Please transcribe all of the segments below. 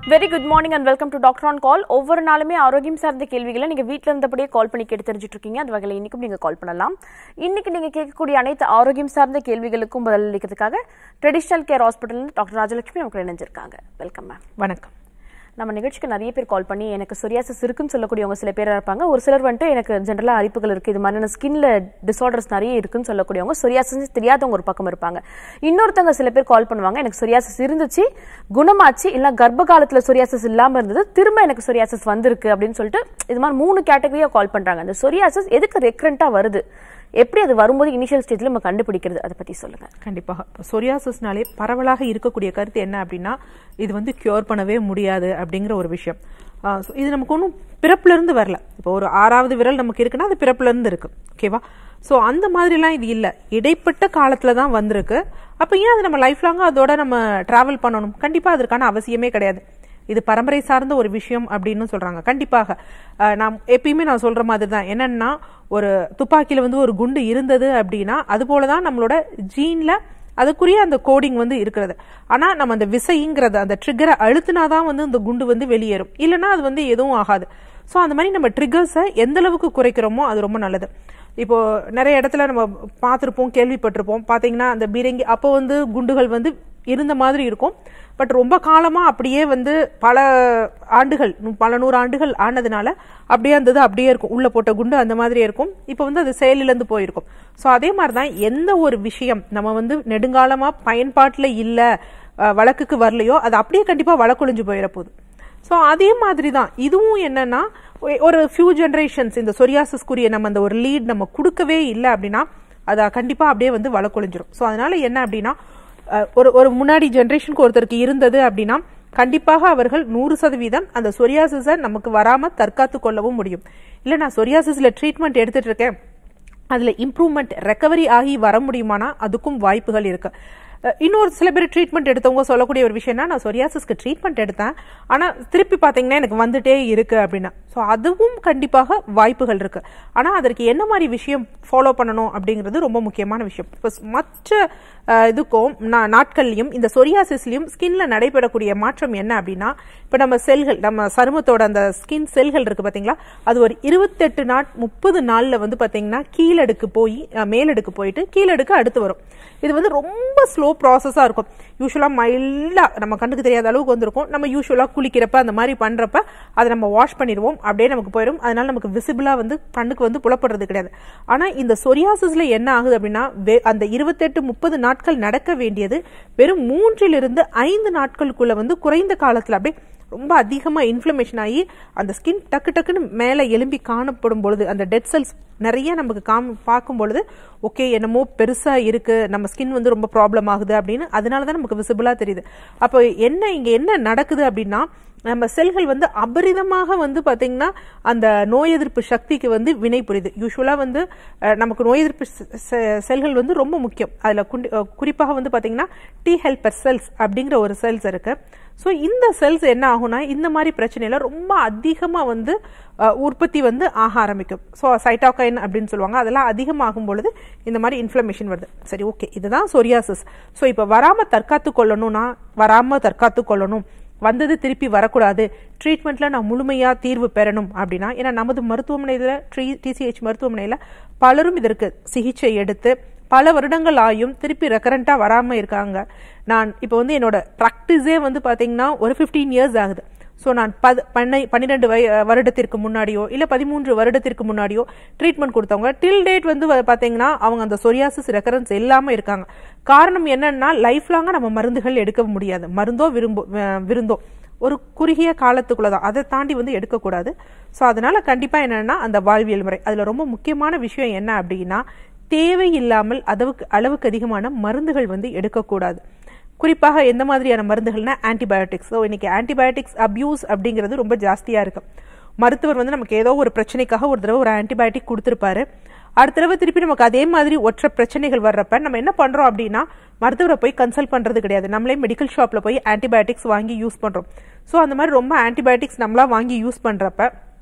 Very good morning and welcome to doctor on call ஒவ்வொரு நாளுமே ஆரோக்கியம் சார்ந்த கேள்விகளை நீங்க வீட்ல இருந்தபடியே கால் பண்ணி கேட்டு தெரிஞ்சுட்டு இருக்கீங்க அது வகையில் இன்னைக்கும் நீங்க கால் பண்ணலாம் இன்னைக்கு நீங்க கேட்கக்கூடிய அனைத்து ஆரோக்கியம் சார்ந்த கேள்விகளுக்கும் பதில் அளிக்கிறதுக்காக traditional care hospital doctor Rajalakshmi நமக்கு இணைஞ்சிருக்காங்க வெல்கம் மேம் வணக்கம் நம்ம நிகழ்ச்சிக்கு நிறைய பேர் கால் பண்ணி எனக்கு சொரியாசிஸ் இருக்குன்னு சொல்லக்கூடியவங்க சில பேர் இருப்பாங்க ஒரு சிலர் வந்துட்டு எனக்கு ஜென்ரலாக அரிப்புகள் இருக்கு இது மாதிரியான ஸ்கின்ல டிசார்டர்ஸ் நிறைய இருக்குன்னு சொல்லக்கூடியவங்க சொரியாசிஸ் தெரியாதவங்க ஒரு பக்கம் இருப்பாங்க இன்னொருத்தவங்க சில பேர் கால் பண்ணுவாங்க எனக்கு சொரியாசிஸ் இருந்துச்சு குணமாச்சு இல்ல கர்ப்ப காலத்துல சொரியாசிஸ் இல்லாம இருந்தது திரும்ப எனக்கு சொரியாசிஸ் வந்திருக்கு அப்படின்னு சொல்லிட்டு இது மாதிரி மூணு கேட்டகரியா கால் பண்றாங்க அந்த சொரியாசிஸ் எதுக்கு ரெக்ரண்டா வருது எப்படி அது வரும்போது இனிஷியல் ஸ்டேஜ்ல நம்ம கண்டுபிடிக்கிறது அதை பத்தி சொல்லுங்க கண்டிப்பாக சொரியாசிஸ்னாலே பரவலாக இருக்கக்கூடிய கருத்து என்ன அப்படின்னா இது வந்து கியூர் பண்ணவே முடியாது அப்படிங்கிற ஒரு விஷயம் ஆ, so இது நமக்கு ஒன்றும் பிறப்புல இருந்து வரல இப்போ ஒரு ஆறாவது விரல் நமக்கு இருக்குன்னா அது பிறப்புல இருந்து இருக்கு ஓகேவா ஸோ அந்த மாதிரிலாம் இது இல்லை இடைப்பட்ட காலத்துல தான் வந்திருக்கு அப்போ ஏன் அது நம்ம லைஃப் லாங்காக அதோட நம்ம டிராவல் பண்ணணும் கண்டிப்பாக அதற்கான அவசியமே கிடையாது இது பரம்பரை சார்ந்த ஒரு விஷயம் அப்படின்னு சொல்றாங்க கண்டிப்பாக அஹ், நான் எப்பயுமே நான் சொல்ற மாதிரி தான் என்னன்னா ஒரு துப்பாக்கியில வந்து ஒரு குண்டு இருந்தது அப்படின்னா அது போலதான் நம்மளோட ஜீன்ல அதுக்குரிய அந்த கோடிங் வந்து இருக்கிறது ஆனா நம்ம அந்த விசைங்கிறத அந்த ட்ரிகரை அழுத்தினாதான் வந்து அந்த குண்டு வந்து வெளியேறும் இல்லைன்னா அது வந்து எதுவும் ஆகாது ஸோ அந்த மாதிரி நம்ம ட்ரிகர்ஸை எந்த அளவுக்கு குறைக்கிறோமோ அது ரொம்ப நல்லது இப்போ நிறைய இடத்துல நம்ம பார்த்துருப்போம் கேள்விப்பட்டிருப்போம் பாத்தீங்கன்னா அந்த பீரங்கி அப்போ வந்து குண்டுகள் வந்து இருந்த மாதிரி இருக்கும் பட் ரொம்ப காலமா அப்படியே வந்து பல ஆண்டுகள் நூ- பல நூறு ஆண்டுகள் ஆனதுனால அப்படியே அந்த இது அப்படியே இருக்கும் உள்ள போட்ட குண்டு அந்த மாதிரியே இருக்கும் இப்போ வந்து அது செயலிழந்து போயிருக்கும் ஸோ அதே மாதிரி தான் எந்த ஒரு விஷயம் நம்ம வந்து நெடுங்காலமா பயன்பாட்டில் இல்ல அஹ், வழக்குக்கு வரலையோ அது அப்படியே கண்டிப்பா வழக்கொழிஞ்சு போயிட போகுது ஸோ அதே மாதிரி தான் இதுவும் என்னன்னா ஒ- ஒரு ஃபியூ ஜென்ரேஷன்ஸ் இந்த சொரியாசிஸ்க்குரிய நம்ம அந்த ஒரு லீட் நம்ம கொடுக்கவே இல்லை அப்படின்னா அது கண்டிப்பா அப்படியே வந்து வழக்கொழிஞ்சிரும் ஸோ அதனால என்ன அப்படின்னா அஹ், ஒரு ஒரு முன்னாடி ஜென்ரேஷனுக்கு ஒருத்தருக்கு இருந்தது அப்படின்னா கண்டிப்பாக அவர்கள் நூறு சதவீதம் அந்த சொரியாசிஸை நமக்கு வராம தற்காத்து கொள்ளவும் முடியும் இல்லை நான் சொரியாசிஸ்ல ட்ரீட்மெண்ட் எடுத்துட்டு இருக்கேன் அதுல இம்ப்ரூவ்மெண்ட் ரெக்கவரி ஆகி வர முடியுமானா அதுக்கும் வாய்ப்புகள் இருக்கு அஹ் இன்னொரு சில பேர் ட்ரீட்மெண்ட் எடுத்தவங்க சொல்லக்கூடிய ஒரு விஷயம்னா நான் சொரியாசிஸ்க்கு ட்ரீட்மெண்ட் எடுத்தேன் ஆனா திருப்பி பாத்தீங்கன்னா எனக்கு வந்துட்டே இருக்கு அப்படின்னா ஸோ அதுவும் கண்டிப்பாக வாய்ப்புகள் இருக்கு ஆனா அதற்கு என்ன மாதிரி விஷயம் ஃபாலோ பண்ணணும் அப்படிங்கிறது ரொம்ப முக்கியமான விஷயம் இப்போ மற்ற அஹ், இதுக்கும் நா- நாட்கள்லயும் இந்த சொரியாசிஸ்லயும் ஸ்கின்ல நடைபெறக்கூடிய மாற்றம் என்ன அப்படின்னா இப்போ நம்ம செல்கள் நம்ம சருமத்தோட அந்த ஸ்கின் செல்கள் இருக்கு பாத்தீங்களா அது ஒரு இருபத்தெட்டு நாட் முப்பது நாள்ல வந்து பாத்தீங்கன்னா கீழடுக்கு போய் அஹ், மேலடுக்கு போயிட்டு கீழடுக்கு அடுத்து வரும் இது வந்து ரொம்ப ஸ்லோ ப்ராசஸா இருக்கும் யூஸ்வலா மைல்டா நம்ம கண்ணுக்கு தெரியாத அளவுக்கு வந்திருக்கும் நம்ம யூஸ்வலா குளிக்கிறப்ப அந்த மாதிரி பண்றப்ப அதை நம்ம வாஷ் பண்ணிடுவோம் அப்படியே நமக்கு போயிடும் அதனால நமக்கு விசிபிளா வந்து கண்ணுக்கு வந்து புலப்படுறது கிடையாது ஆனா இந்த சொரியாசிஸ்ல என்ன ஆகுது அப்படின்னா வே- அந்த இருபத்தெட்டு முப்பது நாட்கள் நடக்க வேண்டியது வெறும் மூன்றிலிருந்து ஐந்து நாட்களுக்குள்ள வந்து குறைந்த காலத்துல அப்படியே ரொம்ப அதிகமா இன்ஃப்ளமேஷன் ஆகி அந்த ஸ்கின் டக்கு டக்குன்னு மேலே எலும்பி காணப்படும் பொழுது அந்த டெட் செல்ஸ் நிறைய நமக்கு காம் பார்க்கும் பொழுது ஓகே என்னமோ பெருசா இருக்கு நம்ம ஸ்கின் வந்து ரொம்ப ப்ராப்ளம் ஆகுது அப்படின்னு அதனால தான் நமக்கு விசிபிளா தெரியுது அப்போ என்ன இங்க என்ன நடக்குது அப்படின்னா நம்ம செல்கள் வந்து அபரிதமாக வந்து பாத்தீங்கன்னா அந்த நோய் எதிர்ப்பு சக்திக்கு வந்து வினை புரியுது யூஸ்வலா வந்து அஹ், நமக்கு நோய் எதிர்ப்பு செ- செ- செல்கள் வந்து ரொம்ப முக்கியம் அதுல குண்டி- அஹ், குறிப்பாக வந்து பாத்தீங்கன்னா டி ஹெல்பர் செல்ஸ் அப்படிங்கிற ஒரு செல்ஸ் இருக்கு ஸோ இந்த செல்ஸ் என்ன ஆகும்னா இந்த மாதிரி பிரச்சனையில ரொம்ப அதிகமா வந்து அஹ், உற்பத்தி வந்து ஆக ஆரம்பிக்கும் ஸோ சைட்டாகைன் அப்படின்னு சொல்லுவாங்க அதெல்லாம் அதிகமாகும் பொழுது இந்த மாதிரி இன்ஃப்ளமேஷன் வருது சரி ஓகே இதுதான் சொரியாசிஸ் ஸோ இப்போ வராம தற்காத்து கொள்ளணும்னா வராம தற்காத்து கொள்ளணும் வந்தது திருப்பி வரக்கூடாது ட்ரீட்மெண்ட்ல நான் முழுமையா தீர்வு பெறணும் அப்படின்னா ஏன்னா நமது மருத்துவமனையில டிசிஹெச் மருத்துவமனையில பலரும் இதற்கு சிகிச்சை எடுத்து பல வருடங்கள் ஆயும் திருப்பி ரெக்கரண்டா வராம இருக்காங்க நான் இப்போ வந்து என்னோட ப்ராக்டிஸே வந்து பாத்தீங்கன்னா ஒரு 15 இயர்ஸ் ஆகுது ஸோ நான் பது பண்ணை பன்னிரெண்டு வய வருடத்திற்கு முன்னாடியோ இல்லை பதிமூன்று வருடத்திற்கு முன்னாடியோ ட்ரீட்மெண்ட் கொடுத்தவங்க டில் டேட் வந்து வ- பாத்தீங்கன்னா அவங்க அந்த சொரியாசிஸ் ரெக்கரன்ஸ் இல்லாம இருக்காங்க காரணம் என்னன்னா லைஃப் லாங்கா நம்ம மருந்துகள் எடுக்க முடியாது மருந்தோ விரும்போ அஹ் விருந்தோ ஒரு குறுகிய காலத்துக்குள்ள தான் அதை தாண்டி வந்து எடுக்கக்கூடாது ஸோ அதனால கண்டிப்பா என்னன்னா அந்த வாழ்வியல் முறை அதுல ரொம்ப முக்கியமான விஷயம் என்ன அப்படின்னா தேவையில்லாமல் அளவுக்கு அளவுக்கு அதிகமான மருந்துகள் வந்து எடுக்கக்கூடாது குறிப்பாக எந்த மாதிரியான மருந்துகள்னா ஆன்டிபயோட்டிக்ஸ் ஸோ இன்னைக்கு ஆன்டிபயோட்டிக்ஸ் அபியூஸ் அப்படிங்கிறது ரொம்ப ஜாஸ்தியா இருக்கு மருத்துவர் வந்து நமக்கு ஏதோ ஒரு பிரச்சனைக்காக ஒரு தடவை ஒரு ஆன்டிபயோட்டிக் கொடுத்துருப்பாரு அடுத்த தடவை திருப்பி நமக்கு அதே மாதிரி ஒற்றை பிரச்சனைகள் வர்றப்ப நம்ம என்ன பண்றோம் அப்படின்னா மருத்துவரை போய் கன்சல்ட் பண்றது கிடையாது நம்மளே மெடிக்கல் ஷாப்ல போய் ஆன்டிபயோட்டிக்ஸ் வாங்கி யூஸ் பண்றோம் ஸோ அந்த மாதிரி ரொம்ப ஆன்டிபயோட்டிக்ஸ் நம்மளா வாங்கி யூஸ் பண்றப்ப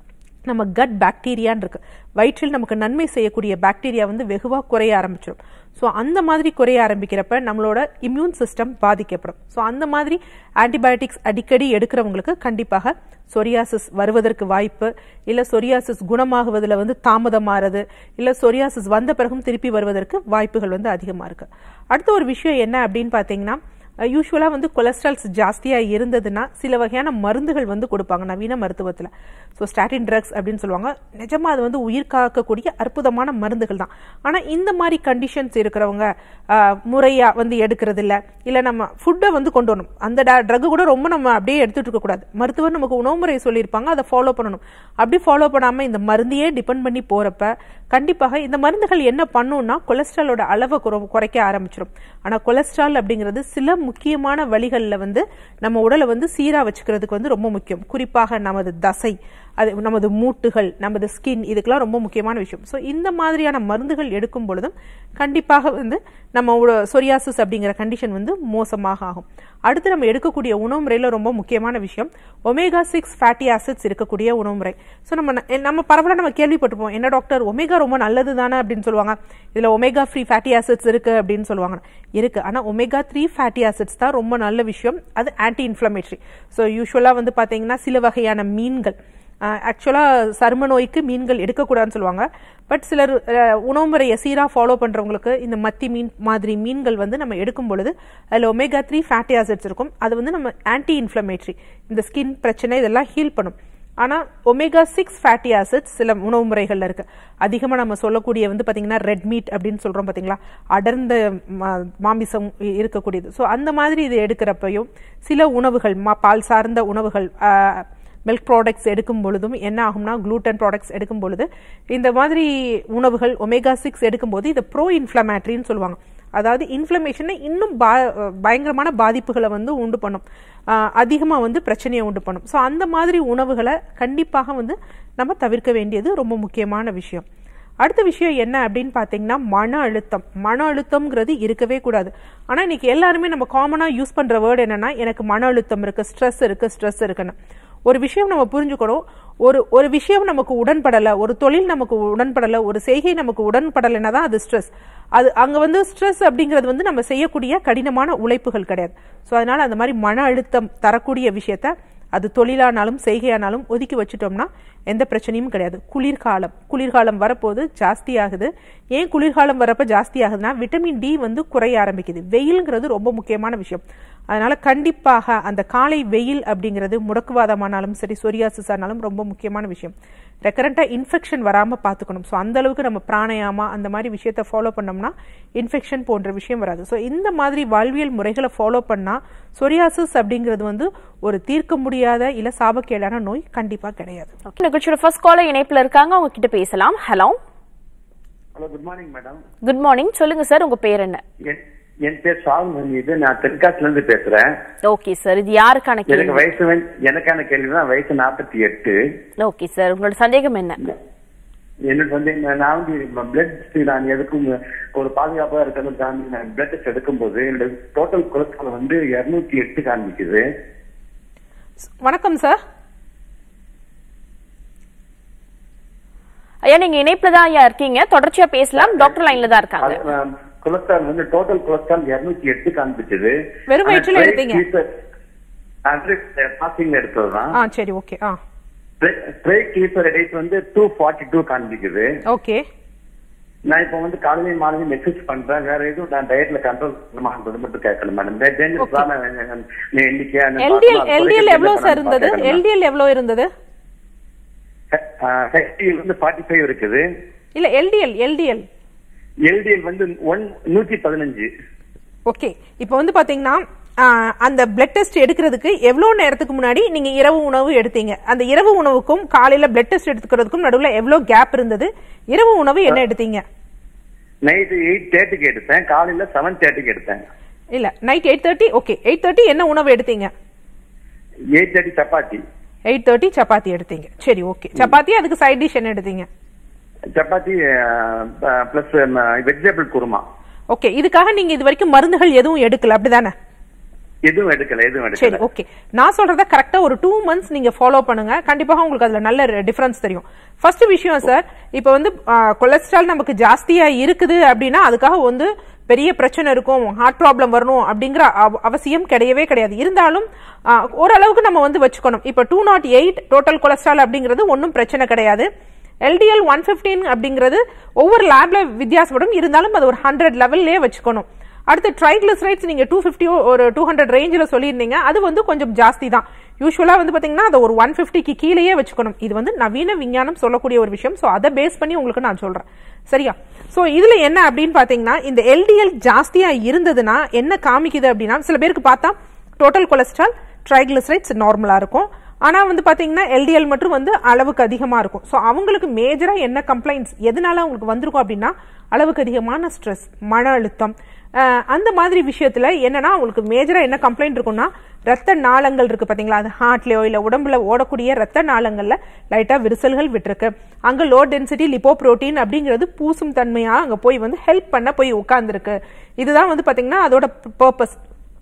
நம்ம கட் பாக்டீரியான்னு இருக்கு வயிற்றில் நமக்கு நன்மை செய்யக்கூடிய பாக்டீரியா வந்து வெகுவா குறைய ஆரம்பிச்சிடும் ஸோ அந்த மாதிரி குறைய ஆரம்பிக்கிறப்ப நம்மளோட இம்யூன் சிஸ்டம் பாதிக்கப்படும் ஸோ அந்த மாதிரி ஆன்டிபயோட்டிக்ஸ் அடிக்கடி எடுக்கிறவங்களுக்கு கண்டிப்பாக சொரியாசிஸ் வருவதற்கு வாய்ப்பு இல்லை சொரியாசிஸ் குணமாகுவதில் வந்து தாமதமாறது இல்லை சொரியாசிஸ் வந்த பிறகும் திருப்பி வருவதற்கு வாய்ப்புகள் வந்து அதிகமாக இருக்கு அடுத்த ஒரு விஷயம் என்ன அப்படின்னு பார்த்தீங்கன்னா யூஸ்வலாக வந்து கொலஸ்ட்ரால்ஸ் ஜாஸ்தியாக இருந்ததுன்னா சில வகையான மருந்துகள் வந்து கொடுப்பாங்க நவீன மருத்துவத்தில் ஸோ ஸ்டாட்டின் ட்ரக்ஸ் அப்படின்னு சொல்லுவாங்க நிஜமாக அது வந்து உயிர் காக்கக்கூடிய அற்புதமான மருந்துகள் தான் ஆனால் இந்த மாதிரி கண்டிஷன்ஸ் இருக்கிறவங்க முறையாக வந்து எடுக்கிறது இல்லை இல்லை நம்ம ஃபுட்டை வந்து கொண்டு வரணும் அந்த ட்ரக் கூட ரொம்ப நம்ம அப்படியே எடுத்துட்டு இருக்கக்கூடாது மருத்துவர் நமக்கு உணவு முறை சொல்லியிருப்பாங்க அதை ஃபாலோ பண்ணணும் அப்படி ஃபாலோ பண்ணாமல் இந்த மருந்தையே டிபெண்ட் பண்ணி போகிறப்ப கண்டிப்பாக இந்த மருந்துகள் என்ன பண்ணும்னா கொலஸ்ட்ராலோட அளவை குறை- குறைக்க ஆரம்பிச்சிடும் ஆனால் கொலஸ்ட்ரால் அப்படிங்கிறது சில முக்கியமான வழிகளில் வந்து நம்ம உடலை வந்து சீராக வச்சுக்கிறதுக்கு வந்து ரொம்ப முக்கியம் குறிப்பாக நமது தசை அது நமது மூட்டுகள் நமது ஸ்கின் இதுக்கெல்லாம் ரொம்ப முக்கியமான விஷயம் ஸோ இந்த மாதிரியான மருந்துகள் எடுக்கும் பொழுதும் கண்டிப்பாக வந்து நம்ம சொரியாசிஸ் அப்படிங்கிற கண்டிஷன் வந்து மோசமாக ஆகும் அடுத்து நம்ம எடுக்கக்கூடிய உணவு முறையில் ரொம்ப முக்கியமான விஷயம் ஒமேகா சிக்ஸ் ஃபேட்டி ஆசிட்ஸ் இருக்கக்கூடிய உணவு முறை ஸோ நம்ம ந- நம்ம பரவலாக நம்ம கேள்விப்பட்டிருப்போம் என்ன டாக்டர் ஒமேகா ரொம்ப நல்லது தானே அப்படின்னு சொல்லுவாங்க இதில் ஒமேகா ஃப்ரீ ஃபேட்டி ஆசிட்ஸ் இருக்கு அப்படின்னு சொல்லுவாங்க இருக்கு ஆனால் ஒமேகா த்ரீ ஃபேட்டி ஆசிட்ஸ் தான் ரொம்ப நல்ல விஷயம் அது ஆன்டி இன்ஃப்ளமேட்டரி ஸோ யூஸ்வலாக வந்து பார்த்தீங்கன்னா சில வகையான மீன்கள் ஆக்சுவலாக சரும நோய்க்கு மீன்கள் எடுக்கக்கூடாதுன்னு சொல்லுவாங்க பட் சிலர் அஹ், உணவு முறையை சீராக ஃபாலோ பண்ணுறவங்களுக்கு இந்த மத்தி மீன் மாதிரி மீன்கள் வந்து நம்ம எடுக்கும் பொழுது அதில் ஒமேகா த்ரீ ஃபேட்டி ஆசிட்ஸ் இருக்கும் அது வந்து நம்ம ஆன்டி இன்ஃப்ளமேட்டரி இந்த ஸ்கின் பிரச்சனை இதெல்லாம் ஹீல் பண்ணும் ஆனால் ஒமேகா சிக்ஸ் ஃபேட்டி ஆசிட்ஸ் சில உணவு முறைகள்ல இருக்கு அதிகமாக நம்ம சொல்லக்கூடிய வந்து பார்த்தீங்கன்னா ரெட் மீட் அப்படின்னு சொல்கிறோம் பார்த்தீங்களா அடர்ந்த மா- மாமிசம் இ- இருக்கக்கூடியது ஸோ அந்த மாதிரி இது எடுக்கிறப்பையும் சில உணவுகள் மா பால் சார்ந்த உணவுகள் மில்க் ப்ராடக்ட்ஸ் எடுக்கும் பொழுதும் என்ன ஆகும்னா gluten ப்ராடக்ட்ஸ் எடுக்கும் பொழுது இந்த மாதிரி உணவுகள் ஒமேகா சிக்ஸ் எடுக்கும்போது இது ப்ரோ இன்ஃப்ளமேட்டரின்னு சொல்லுவாங்க அதாவது இன்ஃப்ளமேஷனை இன்னும் பா பயங்கரமான பாதிப்புகளை வந்து உண்டு பண்ணும் அதிகமாக வந்து பிரச்சனையை உண்டு பண்ணும் ஸோ அந்த மாதிரி உணவுகளை கண்டிப்பாக வந்து நம்ம தவிர்க்க வேண்டியது ரொம்ப முக்கியமான விஷயம் அடுத்த விஷயம் என்ன அப்படின்னு பார்த்தீங்கன்னா மன அழுத்தம் மன அழுத்தம்ங்கிறது இருக்கவே கூடாது ஆனால் இன்னைக்கு எல்லாருமே நம்ம காமனாக யூஸ் பண்ணுற வேர்டு என்னன்னா எனக்கு மன அழுத்தம் இருக்கு ஸ்ட்ரெஸ் இருக்கு ஸ்ட்ரெஸ் இருக்குன்னு ஒரு விஷயம் நம்ம புரிஞ்சுக்கணும் ஒரு ஒரு விஷயம் நமக்கு உடன்படலை ஒரு தொழில் நமக்கு உடன்படலை ஒரு செய்கை நமக்கு உடன்படலைன்னா தான் அது ஸ்ட்ரெஸ் அது அங்க வந்து ஸ்ட்ரெஸ் அப்படிங்கிறது வந்து நம்ம செய்யக்கூடிய கடினமான உழைப்புகள் கிடையாது ஸோ அதனால அந்த மாதிரி மன அழுத்தம் தரக்கூடிய விஷயத்த அது தொழிலானாலும் செய்கையானாலும் ஒதுக்கி வச்சுட்டோம்னா எந்த பிரச்சனையும் கிடையாது குளிர்காலம் குளிர்காலம் வரப்போது ஜாஸ்தி ஆகுது ஏன் குளிர்காலம் வரப்ப ஜாஸ்தி ஆகுதுன்னா விட்டமின் டி வந்து குறைய ஆரம்பிக்குது வெயில்ங்கிறது ரொம்ப முக்கியமான விஷயம் அதனால கண்டிப்பாக அந்த காலை வெயில் அப்படிங்கிறது முடக்குவாதமானாலும் சரி சொரியாசிஸ் ஆனாலும் ரொம்ப முக்கியமான விஷயம் ரெக்கரண்டா இன்ஃபெக்ஷன் வராம பார்த்துக்கணும் ஸோ அந்த அளவுக்கு நம்ம பிராணயாமா அந்த மாதிரி விஷயத்தை ஃபாலோ பண்ணோம்னா இன்ஃபெக்ஷன் போன்ற விஷயம் வராது ஸோ இந்த மாதிரி வாழ்வியல் முறைகளை ஃபாலோ பண்ணா சொரியாசிஸ் அப்படிங்கிறது வந்து ஒரு தீர்க்க முடியாத இல்ல சாபக்கேடான நோய் கண்டிப்பா கிடையாது ஓகே நிகழ்ச்சியோட ஃபர்ஸ்ட் காலர் இணைப்புல இருக்காங்க அவங்க கிட்ட பேசலாம் hello hello good morning madam good morning சொல்லுங்க சார் உங்க பேர் என்ன என் என் பேர் சாகுல் இது நான் தென்காசில இருந்து பேசுறேன் ஓகே சார் இது யாருக்கான எனக்கு கேள்வி வயசு வந்து- எனக்கான கேள்வி தான் வயசு நாற்பத்தி எட்டு ஓகே சார் உங்களோட சந்தேகம் என்ன எனக்கு வந்து இந்த- நான் வந்து பிளட் நான் எதுக்கும் ஒரு பாதுகாப்பா இருக்கிறதுக்காண்டி நான் பிளட் டெஸ்ட் எடுக்கும்போது என்னோட டோட்டல் கொலஸ்ட்ரால் வந்து இருநூத்தி எட்டு காண்பிக்குது வணக்கம் சார் ஐயா நீங்க இணைப்புல தான் ஐயா இருக்கீங்க தொடர்ச்சியா பேசலாம் டாக்டர் லைன்ல தான் இருக்காங்க கொலஸ்ட்ரால் வந்து டோட்டல் கொலஸ்ட்ரால் இருநூத்தி எட்டு காண்பிச்சது வெறும் வயிற்றுல எடுத்தீங்க? பாசிங்ல எடுத்ததுதான் ஆ சரி ஓகே ஆ ட்ரை கீப்பர் எடைட் வந்து டூ ஃபார்ட்டி டூ காண்பிக்குது ஓகே நான் இப்ப வந்து காலையில மாலையும் எக்ஸசைஸ் பண்றேன் வேற எதுவும் நான் டயட்ல கண்ட்ரோல் பண்ணுமான்றது மட்டும் கேட்கணும் மேடம் டேஞ்சரஸான எண்ணிக்கை எல்டிஎல் எல்டிஎல் எவ்வளவு சார் இருந்தது எல்டிஎல் எவ்வளவு இருந்தது ஹெச்டிஎல் வந்து ஃபார்ட்டி ஃபைவ் இருக்குது இல்ல எல்டிஎல் எல்டிஎல் எல்டிஎல் வந்து ஒன் நூத்தி பதினஞ்சு ஓகே இப்போ வந்து பாத்தீங்கன்னா ஆ, அந்த பிளட் டெஸ்ட் எடுக்கிறதுக்கு எவ்வளவு நேரத்துக்கு முன்னாடி நீங்க இரவு உணவு எடுத்தீங்க அந்த இரவு உணவுக்கும் காலையில பிளட் டெஸ்ட் எடுத்துக்கிறதுக்கும் நடுவுல எவ்வளவு கேப் இருந்தது இரவு உணவு என்ன எடுத்தீங்க நைட்டு எயிட் தேர்ட்டிக்கு எடுத்தேன் காலையில செவன் தேர்ட்டிக்கு எடுத்தேன் இல்ல night eight thirty okay eight thirty என்ன உணவு எடுத்தீங்க எயிட் தேர்ட்டி சப்பாத்தி எயிட் தேர்ட்டி சப்பாத்தி எடுத்தீங்க சரி ஓகே சப்பாத்தி அதுக்கு சைட் டிஷ் என்ன எடுத்தீங்க சப்பாத்தி பிளஸ் வெஜிடபிள் குருமா ஓகே இதுக்காக நீங்க இது வரைக்கும் மருந்துகள் எதுவும் எடுக்கல அப்படிதானே எதுவும் எடுக்கல எதுவும் சரி எடுக்கல ஓகே நான் சொல்றத கரெக்டா ஒரு டூ மந்த்ஸ் நீங்க ஃபாலோ பண்ணுங்க கண்டிப்பாக உங்களுக்கு அதுல நல்ல டிஃபரன்ஸ் தெரியும் ஃபர்ஸ்ட் விஷயம் சார் இப்போ வந்து கொலஸ்ட்ரால் நமக்கு ஜாஸ்தியா இருக்குது அப்படின்னா அதுக்காக வந்து பெரிய பிரச்சனை இருக்கும் ஹார்ட் ப்ராப்ளம் வரணும் அப்படிங்கிற அவ- அவசியம் கிடையவே கிடையாது இருந்தாலும் ஆ, ஓரளவுக்கு நம்ம வந்து வச்சுக்கணும் இப்போ two nought eight total cholesterol அப்படிங்கிறது ஒன்றும் பிரச்சனை கிடையாது எல்டிஎல் ஒன் ஃபிஃப்டீன் அப்படிங்கிறது ஒவ்வொரு லேப்ல வித்தியாசப்படும் இருந்தாலும் அது ஒரு ஹண்ட்ரட் லெவல்லே வச்சுக்கணும் அடுத்து ட்ரைக்ளிசரைட்ஸ் நீங்க டூ ஃபிஃப்டியோ ஒரு டூ ஹண்ட்ரட் ரேஞ்சில் சொல்லியிருந்தீங்க அது வந்து கொஞ்சம் ஜாஸ்தி தான் யூஸ்வலா வந்து பாத்தீங்கன்னா அதை ஒரு ஒன் ஃபிஃப்டிக்கு கீழேயே வச்சுக்கணும் இது வந்து நவீன விஞ்ஞானம் சொல்லக்கூடிய ஒரு விஷயம் ஸோ அதை பேஸ் பண்ணி உங்களுக்கு நான் சொல்றேன் சரியா ஸோ இதுல என்ன அப்படின்னு பாத்தீங்கன்னா இந்த எல்டிஎல் ஜாஸ்தியா இருந்ததுன்னா என்ன காமிக்குது அப்படின்னா சில பேருக்கு பார்த்தா டோட்டல் கொலஸ்ட்ரால் ட்ரைக்ளிசரைட்ஸ் நார்மலா இருக்கும் ஆனா வந்து பாத்தீங்கன்னா எல்டிஎல் மட்டும் வந்து அளவுக்கு அதிகமா இருக்கும் ஸோ அவங்களுக்கு மேஜரா என்ன கம்ப்ளைண்ட்ஸ் எதனால அவங்களுக்கு வந்திருக்கும் அப்படின்னா அளவுக்கு அதிகமான ஸ்ட்ரெஸ் மன அழுத்தம் அஹ், அந்த மாதிரி விஷயத்துல என்னன்னா அவங்களுக்கு மேஜரா என்ன கம்ப்ளைண்ட் இருக்கும்னா ரத்த நாளங்கள் இருக்கு பாத்தீங்களா அது ஹார்ட்லயோ இல்ல உடம்புல ஓடக்கூடிய ரத்த நாளங்கள்ல லைட்டா விரிசல்கள் விட்டுருக்கு அங்க லோ டென்சிட்டி லிப்போ புரோட்டீன் அப்படிங்கிறது பூசும் தன்மையா அங்க போய் வந்து ஹெல்ப் பண்ண போய் உட்கார்ந்துருக்கு இதுதான் வந்து பாத்தீங்கன்னா அதோட பர்பஸ்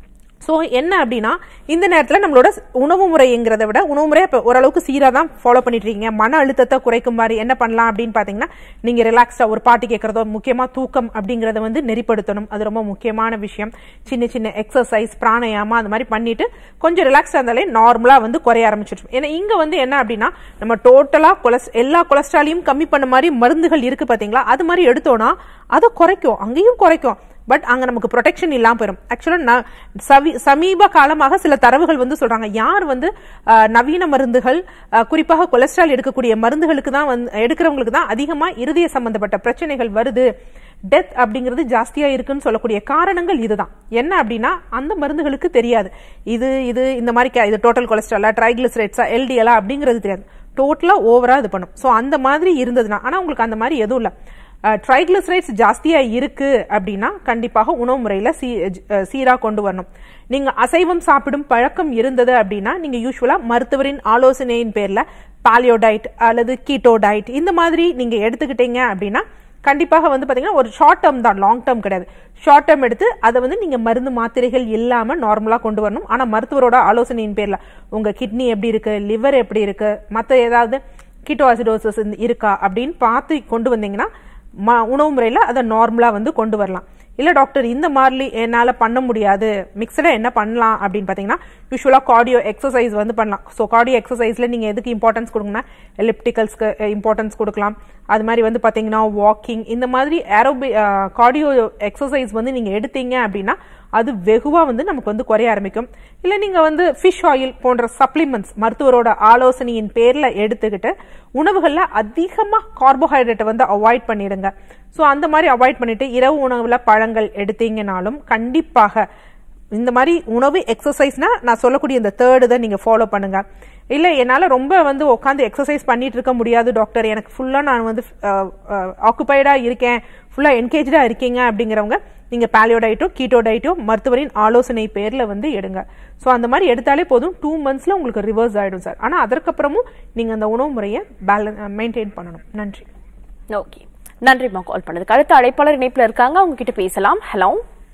ஸோ என்ன அப்படின்னா இந்த நேரத்தில் நம்மளோட உணவு முறைங்கிறத விட உணவு முறையை இப்போ ஓரளவுக்கு சீராக தான் ஃபாலோ பண்ணிட்டு இருக்கீங்க மன அழுத்தத்தை குறைக்கும் மாதிரி என்ன பண்ணலாம் அப்படின்னு பார்த்தீங்கன்னா நீங்கள் ரிலாக்ஸ்டாக ஒரு பாட்டு கேட்குறதோ முக்கியமாக தூக்கம் அப்படிங்கிறத வந்து நெறிப்படுத்தணும் அது ரொம்ப முக்கியமான விஷயம் சின்ன சின்ன எக்ஸசைஸ் பிராணாயாமா அது மாதிரி பண்ணிட்டு கொஞ்சம் ரிலாக்ஸாக இருந்தாலே நார்மலாக வந்து குறைய ஆரம்பிச்சிடும் ஏன்னா இங்கே வந்து என்ன அப்படின்னா நம்ம டோட்டலாக கொலஸ் எல்லா கொலஸ்ட்ராலையும் கம்மி பண்ண மாதிரி மருந்துகள் இருக்கு பார்த்தீங்களா அது மாதிரி எடுத்தோம்னா அதை குறைக்கும் அங்கேயும் குறைக்கும் பட் அங்க நமக்கு ப்ரொடெக்ஷன் இல்லாம போயிடும் ஆக்சுவலா சவி சமீப காலமாக சில தரவுகள் வந்து சொல்றாங்க யார் வந்து அஹ், நவீன மருந்துகள் அஹ், குறிப்பாக கொலஸ்ட்ரால் எடுக்கக்கூடிய மருந்துகளுக்கு தான் வந்து எடுக்கிறவங்களுக்கு தான் அதிகமா இருதய சம்பந்தப்பட்ட பிரச்சனைகள் வருது டெத் அப்படிங்கிறது ஜாஸ்தியா இருக்குன்னு சொல்லக்கூடிய காரணங்கள் இதுதான் என்ன அப்படின்னா அந்த மருந்துகளுக்கு தெரியாது இது இது இந்த மாதிரி கே- இது டோட்டல் கொலஸ்ட்ராலா ட்ரைக்ளிசரைட்ஸா எல்டிஎலா அப்படிங்கிறது தெரியாது டோட்டலா ஓவரா இது பண்ணும் ஸோ அந்த மாதிரி இருந்ததுன்னா ஆனா உங்களுக்கு அந்த மாதிரி எதுவும் இல்லை ட்ரைக்ளிசரைட்ஸ் ஜாஸ்தியா இருக்கு அப்படின்னா கண்டிப்பாக உணவு முறையில சீ அஹ் சீரா கொண்டு வரணும் நீங்க அசைவம் சாப்பிடும் பழக்கம் இருந்தது அப்படின்னா நீங்க யூஸ்வலா மருத்துவரின் ஆலோசனையின் பேர்ல பாலியோ டயட் அல்லது கீட்டோ டயட் இந்த மாதிரி நீங்க எடுத்துக்கிட்டீங்க அப்படின்னா கண்டிப்பாக வந்து பாத்தீங்கன்னா ஒரு ஷார்ட் டேர்ம் தான் லாங் டேர்ம் கிடையாது ஷார்ட் டேர்ம் எடுத்து அதை வந்து நீங்க மருந்து மாத்திரைகள் இல்லாம நார்மலா கொண்டு வரணும் ஆனா மருத்துவரோட ஆலோசனையின் பேர்ல உங்க கிட்னி எப்படி இருக்கு லிவர் எப்படி இருக்கு மத்த ஏதாவது கீட்டோ அசிடோசிஸ் இருக்கா அப்படின்னு பார்த்து கொண்டு வந்தீங்கன்னா ம- உணவு முறையில் அதை நார்மலாக வந்து கொண்டு வரலாம் இல்லை டாக்டர் இந்த மாதிரி என்னால் பண்ண முடியாது மிக்சடாக என்ன பண்ணலாம் அப்படின்னு பார்த்தீங்கன்னா யூஸ்வலாக கார்டியோ எக்ஸசைஸ் வந்து பண்ணலாம் ஸோ கார்டியோ எக்ஸசைஸில் நீங்கள் எதுக்கு இம்பார்ட்டன்ஸ் கொடுங்கன்னா எலிப்டிக்கல்ஸ்க்கு இம்பார்ட்டன்ஸ் கொடுக்கலாம் அது மாதிரி வந்து பார்த்தீங்கன்னா வாக்கிங் இந்த மாதிரி ஏரோபி கார்டியோ எக்ஸசைஸ் வந்து நீங்கள் எடுத்தீங்க அப்படின்னா அது வெகுவாக வந்து நமக்கு வந்து குறைய ஆரம்பிக்கும் இல்லை நீங்கள் வந்து ஃபிஷ் ஆயில் போன்ற சப்ளிமெண்ட்ஸ் மருத்துவரோட ஆலோசனையின் பேரில் எடுத்துக்கிட்டு உணவுகளில் அதிகமாக கார்போஹைட்ரேட்டை வந்து அவாய்ட் பண்ணிடுங்க ஸோ அந்த மாதிரி அவாய்ட் பண்ணிட்டு இரவு உணவுல பழங்கள் எடுத்தீங்கனாலும் கண்டிப்பாக இந்த மாதிரி உணவு எக்ஸசைஸ்னா நான் சொல்லக்கூடிய இந்த தேர்டு தான் நீங்க ஃபாலோ பண்ணுங்க இல்ல என்னால ரொம்ப வந்து உட்காந்து எக்ஸசைஸ் பண்ணிட்டு இருக்க முடியாது டாக்டர் எனக்கு ஃபுல்லா நான் வந்து ஆக்குபைடா இருக்கேன் ஃபுல்லா என்கேஜா இருக்கீங்க அப்படிங்கிறவங்க நீங்க பேலியோ டயட்டோ கீட்டோ டயட்டோ மருத்துவரின் ஆலோசனை பேர்ல வந்து எடுங்க ஸோ அந்த மாதிரி எடுத்தாலே போதும் டூ மந்த்ஸ்ல உங்களுக்கு ரிவர்ஸ் ஆயிடும் சார் ஆனா அதற்கப்புறமும் நீங்க அந்த உணவு முறையை பேலன் மெயின்டைன் பண்ணணும் நன்றி ஓகே நன்றிம்மா கால் பண்ணதுக்கு அடுத்த அழைப்பாளர் இணைப்புல இருக்காங்க அவங்க கிட்ட பேசலாம் ஹலோ